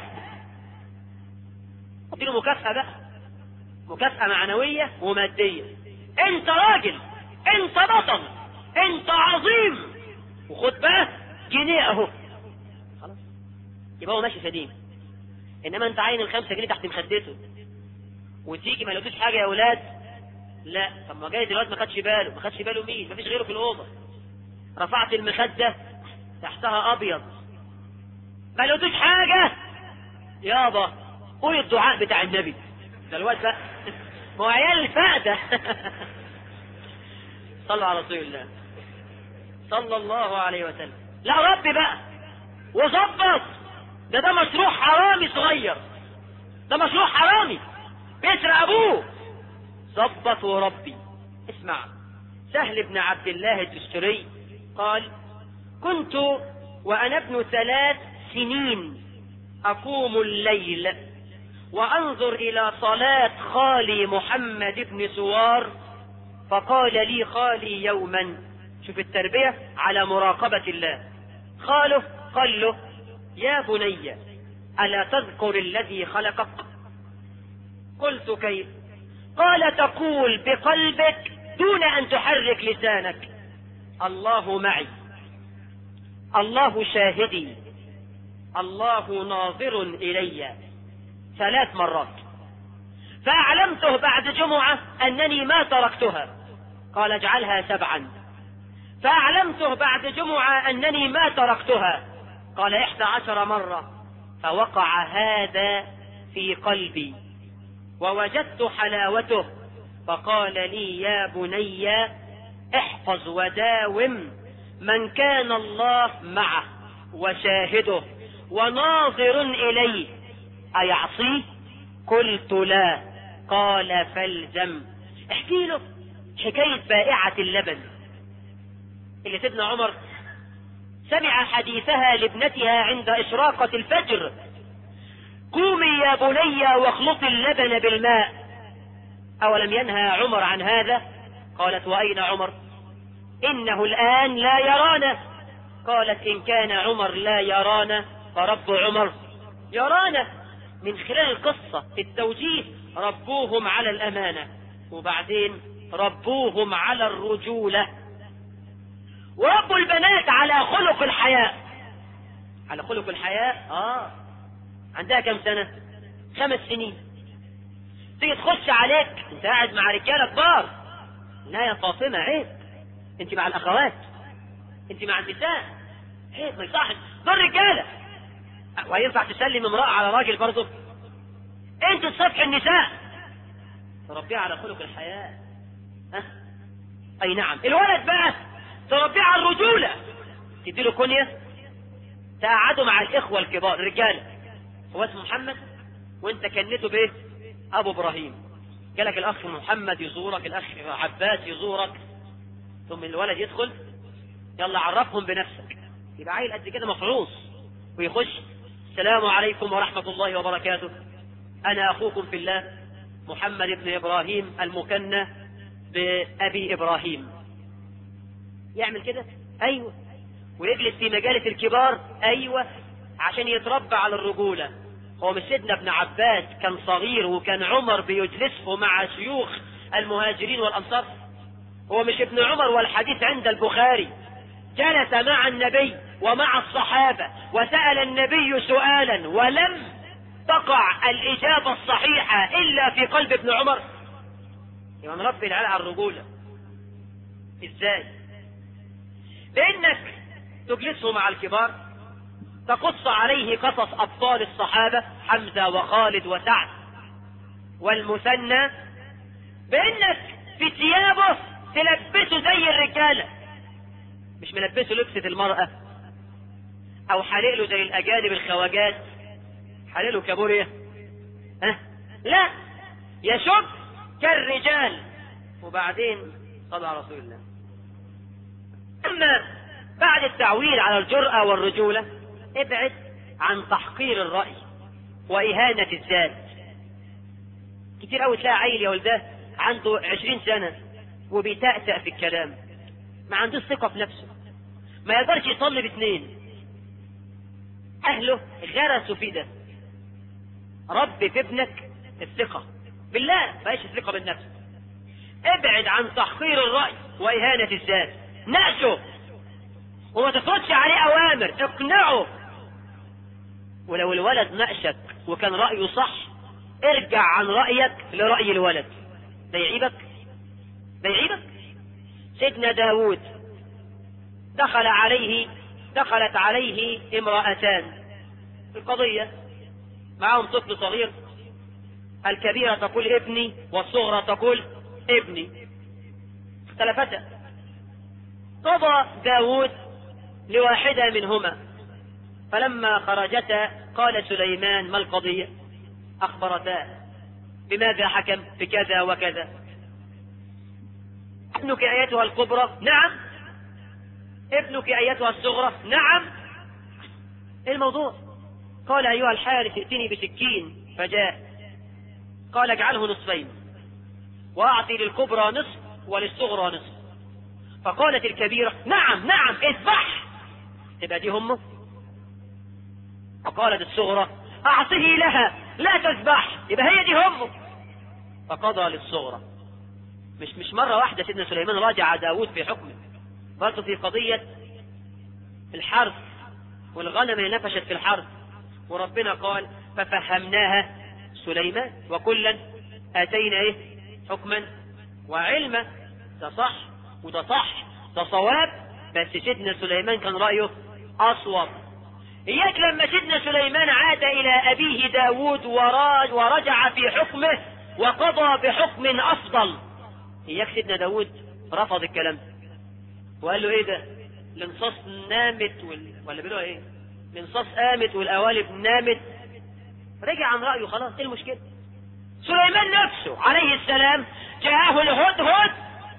اديله مكافأة بقى مكافأة معنوية ومادية انت راجل انت بطل انت عظيم وخد بقى جنيه اهو خلاص يبقى هو ماشي سليم انما انت عين الخمسة جنيه تحت مخدته وتيجي ما لقيتوش حاجة يا اولاد لا طب ما جاي دلوقتي ما خدش باله ما خدش باله مين ما فيش غيره في الاوضه رفعت المخده تحتها ابيض ما لقيتوش حاجه يابا قول الدعاء بتاع النبي ده الواد بقى ما هو عيال الفقده صلوا على رسول الله صلى الله عليه وسلم لا ربي بقى وظبط ده ده مشروع حرامي صغير ده مشروع حرامي بيسرق ابوه ظبط وربي اسمع سهل بن عبد الله الدستوري قال كنت وانا ابن ثلاث سنين اقوم الليل وانظر الى صلاة خالي محمد بن سوار فقال لي خالي يوما شوف التربية على مراقبة الله خاله قال له يا بني ألا تذكر الذي خلقك قلت كيف قال تقول بقلبك دون أن تحرك لسانك الله معي الله شاهدي الله ناظر إلي ثلاث مرات فأعلمته بعد جمعة أنني ما تركتها قال اجعلها سبعا فأعلمته بعد جمعة أنني ما تركتها قال إحدى عشر مرة فوقع هذا في قلبي ووجدت حلاوته فقال لي يا بني احفظ وداوم من كان الله معه وشاهده وناظر إليه أيعصيه قلت لا قال فالزم احكي له حكاية بائعة اللبن اللي سيدنا عمر سمع حديثها لابنتها عند إشراقة الفجر قومي يا بني واخلطي اللبن بالماء أولم ينهى عمر عن هذا قالت وأين عمر إنه الآن لا يرانا قالت إن كان عمر لا يرانا فرب عمر يرانا من خلال القصة التوجيه ربوهم على الأمانة وبعدين ربوهم على الرجولة وربوا البنات على خلق الحياء على خلق الحياء اه عندها كم سنة خمس سنين تيجي تخش عليك انت قاعد مع رجاله كبار لا يا فاطمه عيب انت مع الاخوات انت مع النساء عيب ما يصحش دول رجاله وينفع تسلم امراه على راجل برضه انت تصفح النساء تربيها على خلق الحياه ها اي نعم الولد بقى تربيه على الرجوله تديله كنيه تقعده مع الاخوه الكبار الرجاله هو اسمه محمد وانت كنته بايه ابو ابراهيم جالك الاخ محمد يزورك الاخ عباس يزورك ثم الولد يدخل يلا عرفهم بنفسك يبقى عيل قد كده مفعوص ويخش السلام عليكم ورحمة الله وبركاته أنا أخوكم في الله محمد بن إبراهيم المكنى بأبي إبراهيم يعمل كده أيوة ويجلس في مجالس الكبار أيوة عشان يتربى على الرجولة هو مش سيدنا ابن عباس كان صغير وكان عمر بيجلسه مع شيوخ المهاجرين والأنصار هو مش ابن عمر والحديث عند البخاري جلس مع النبي ومع الصحابة وسأل النبي سؤالا ولم تقع الإجابة الصحيحة إلا في قلب ابن عمر يبقى نربي العيال على الرجولة ازاي بانك تجلسه مع الكبار تقص عليه قصص ابطال الصحابة حمزة وخالد وسعد والمثنى بانك في ثيابه تلبسه زي الرجالة مش ملبسه لبسة المرأة او حلقله زي الاجانب الخواجات حلقله كابوريا ها لا يشب كالرجال وبعدين صلى على رسول الله اما بعد التعويل على الجرأة والرجولة ابعد عن تحقير الرأي وإهانة الذات كتير قوي تلاقي عيل يا ولده عنده عشرين سنة وبيتأتأ في الكلام ما عندوش ثقة في نفسه ما يقدرش يصلي باثنين أهله غرسوا في ده رب في ابنك الثقة بالله ما الثقة بالنفس ابعد عن تحقير الرأي وإهانة الذات ناقشه وما تفرضش عليه أوامر اقنعه ولو الولد ناقشك وكان رأيه صح ارجع عن رأيك لرأي الولد ده يعيبك ده يعيبك سيدنا داود دخل عليه دخلت عليه امرأتان القضية معهم طفل صغير الكبيرة تقول ابني والصغرى تقول ابني اختلفتا قضى داود لواحدة منهما فلما خرجتا قال سليمان ما القضية أخبرتا بماذا حكم بكذا وكذا ابنك أيتها الكبرى نعم ابنك أيتها الصغرى نعم ايه الموضوع قال أيها الحارث ائتني بسكين فجاء قال اجعله نصفين وأعطي للكبرى نصف وللصغرى نصف فقالت الكبيرة نعم نعم اذبح تبقى دي همه فقالت الصغرى أعطه لها لا تذبح يبقى هي دي همه فقضى للصغرى مش مش مرة واحدة سيدنا سليمان راجع داود في حكمه برضه في قضية الحرث والغنم اللي نفشت في الحرث وربنا قال ففهمناها سليمان وكلا اتينا ايه حكما وعلما ده صح وده صح ده صواب بس سيدنا سليمان كان رايه اصوب اياك لما سيدنا سليمان عاد الى ابيه داود ورجع في حكمه وقضى بحكم افضل اياك سيدنا داود رفض الكلام وقال له ايه ده الانصاص نامت وال... ولا بيقولوا ايه الانصاص قامت والقوالب نامت رجع عن رأيه خلاص ايه المشكلة سليمان نفسه عليه السلام جاءه الهدهد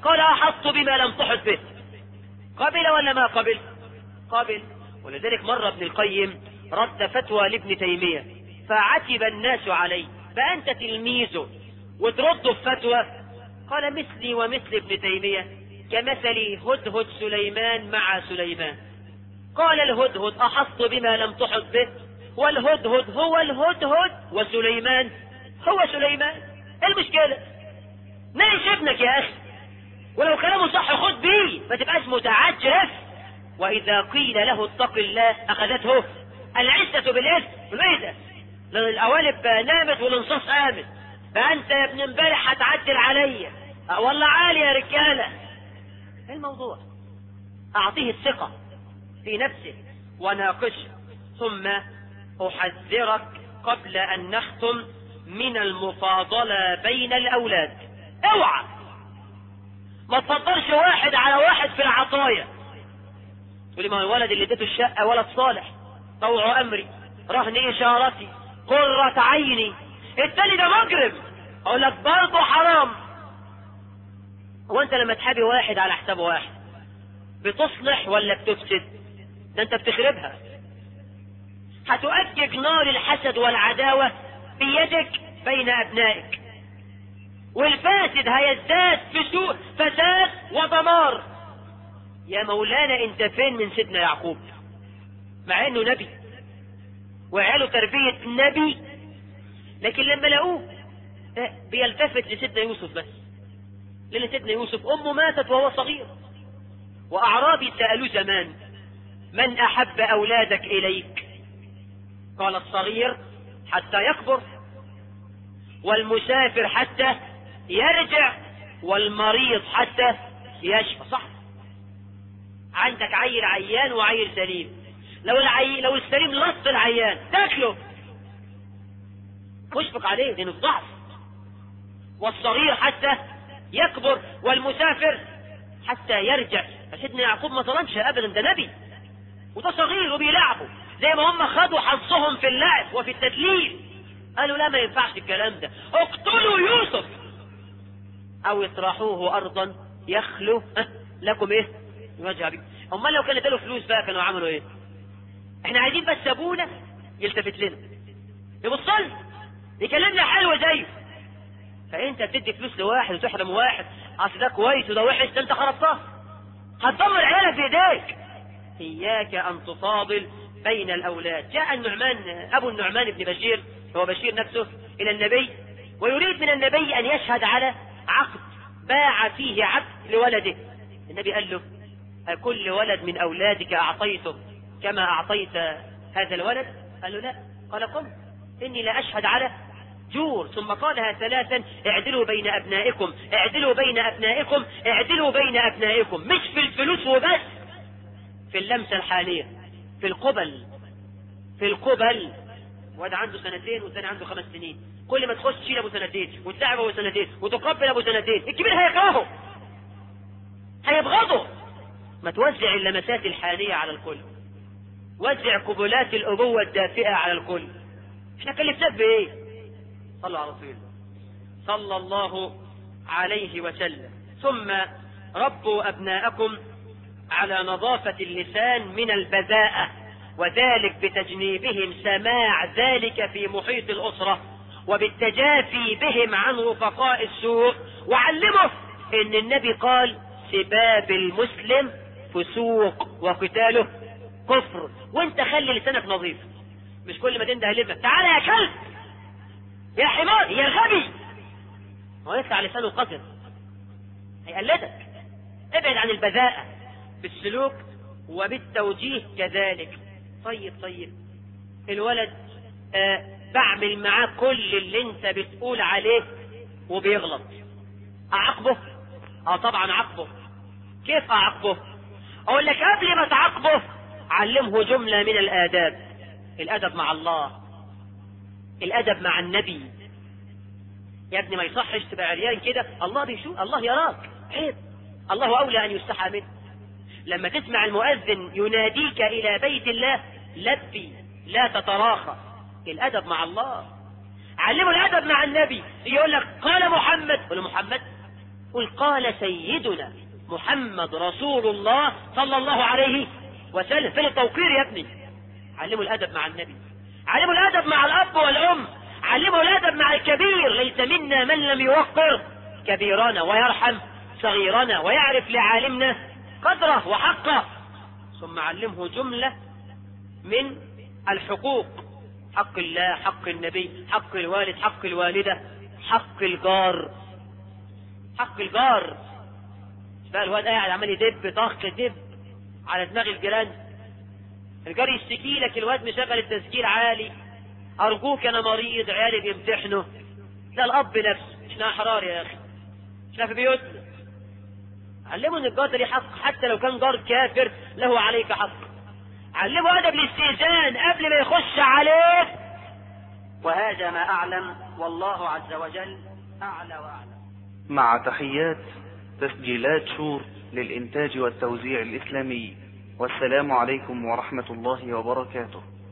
قال أحط بما لم تحط به قبل ولا ما قبل قبل ولذلك مر ابن القيم رد فتوى لابن تيمية فعتب الناس عليه فأنت تلميذه وترد الفتوى قال مثلي ومثل ابن تيمية كمثل هدهد سليمان مع سليمان قال الهدهد أحط بما لم تحط به والهدهد هو الهدهد وسليمان هو سليمان إيه المشكلة ناقش ابنك يا أخي ولو كلامه صح خد بيه ما تبقاش متعجرف وإذا قيل له اتق الله أخذته العزة بالإثم بالإثم لأن القوالب نامت والانصاص قامت فأنت يا ابن امبارح هتعدل عليا أه والله عالي يا رجالة ايه الموضوع أعطيه الثقة في نفسه وناقشه ثم أحذرك قبل أن نختم من المفاضلة بين الأولاد اوعى ما تفضلش واحد على واحد في العطايا تقولي ما هو الولد اللي اديته الشقة ولد صالح طوع أمري رهن إشارتي قرة عيني التاني ده مجرم أقول لك برضه حرام هو أنت لما تحابي واحد على حساب واحد بتصلح ولا بتفسد ده أنت بتخربها هتؤجج نار الحسد والعداوة بيدك بين أبنائك والفاسد هيزداد فسوء فساد ودمار يا مولانا انت فين من سيدنا يعقوب مع انه نبي وعياله تربية نبي لكن لما لقوه بيلتفت لسيدنا يوسف بس لان سيدنا يوسف امه ماتت وهو صغير واعرابي سألوه زمان من احب اولادك اليك قال الصغير حتى يكبر والمسافر حتى يرجع والمريض حتى يشفى صح عندك عيل عيان وعيل سليم لو العي... لو السليم لص العيان تاكله مشفق عليه لانه في ضعف والصغير حتى يكبر والمسافر حتى يرجع فسيدنا يعقوب ما ظلمش ابدا ده نبي وده صغير وبيلعبوا زي ما هم خدوا حظهم في اللعب وفي التدليل قالوا لا ما ينفعش الكلام ده اقتلوا يوسف او اطرحوه ارضا يخلو لكم ايه وجه بكم امال لو كان اداله فلوس بقى كانوا عملوا ايه احنا عايزين بس ابونا يلتفت لنا يبص لنا يكلمنا حلو زيه فانت بتدي فلوس لواحد وتحرم واحد اصل ده كويس وده وحش ده انت خربتها هتدمر عيالك في ايديك اياك ان تفاضل بين الاولاد جاء النعمان ابو النعمان بن بشير هو بشير نفسه الى النبي ويريد من النبي ان يشهد على عقد باع فيه عبد لولده النبي قال له أكل ولد من أولادك أعطيته كما أعطيت هذا الولد قال له لا قال قم إني لا أشهد على جور ثم قالها ثلاثا اعدلوا بين أبنائكم اعدلوا بين أبنائكم اعدلوا بين أبنائكم مش في الفلوس وبس في اللمسة الحالية في القبل في القبل واد عنده سنتين والثاني عنده خمس سنين كل ما تخش تشيل ابو سنتين وتلعب ابو سنتين وتقبل ابو سنتين الكبير هيكرهه هيبغضه ما توزع اللمسات الحانية على الكل وزع قبلات الأبوة الدافئة على الكل احنا كلفناك بإيه صلوا على رسول الله صلى الله عليه وسلم ثم ربوا أبناءكم على نظافة اللسان من البذاءة وذلك بتجنيبهم سماع ذلك في محيط الأسرة وبالتجافي بهم عن رفقاء السوء وعلمه ان النبي قال سباب المسلم فسوق وقتاله كفر وانت خلي لسانك نظيف مش كل ما تنده لابنك تعالى يا كلب يا حمار يا غبي هو يطلع لسانه قذر هيقلدك ابعد عن البذاءة بالسلوك وبالتوجيه كذلك طيب طيب الولد آه بعمل معاه كل اللي انت بتقول عليه وبيغلط اعاقبه اه طبعا اعاقبه كيف اعاقبه اقول لك قبل ما تعاقبه علمه جملة من الاداب الادب مع الله الادب مع النبي يا ابني ما يصحش تبقى عريان كده الله بيشوف الله يراك عيب الله اولى ان يستحى منه لما تسمع المؤذن يناديك الى بيت الله لبي لا تتراخى الادب مع الله علموا الادب مع النبي يقول لك قال محمد قول محمد قل قال سيدنا محمد رسول الله صلى الله عليه وسلم فين التوقير يا ابني علموا الادب مع النبي علموا الادب مع الاب والام علموا الادب مع الكبير ليس منا من لم يوقر كبيرنا ويرحم صغيرنا ويعرف لعالمنا قدره وحقه ثم علمه جملة من الحقوق حق الله حق النبي حق الوالد حق الوالدة حق الجار حق الجار بقى الواد قاعد عمال يدب طخ دب على دماغ الجيران الجار يشتكي لك الواد مشغل التسجيل عالي ارجوك انا مريض عيالي بيمتحنوا لا الاب نفسه احنا احرار يا اخي احنا في بيوتنا علموا ان الجار ده ليه حق حتى لو كان جار كافر له عليك حق علموا ادب الاستئذان قبل ما يخش عليك وهذا ما اعلم والله عز وجل اعلى واعلم مع تحيات تسجيلات شور للإنتاج والتوزيع الإسلامي والسلام عليكم ورحمة الله وبركاته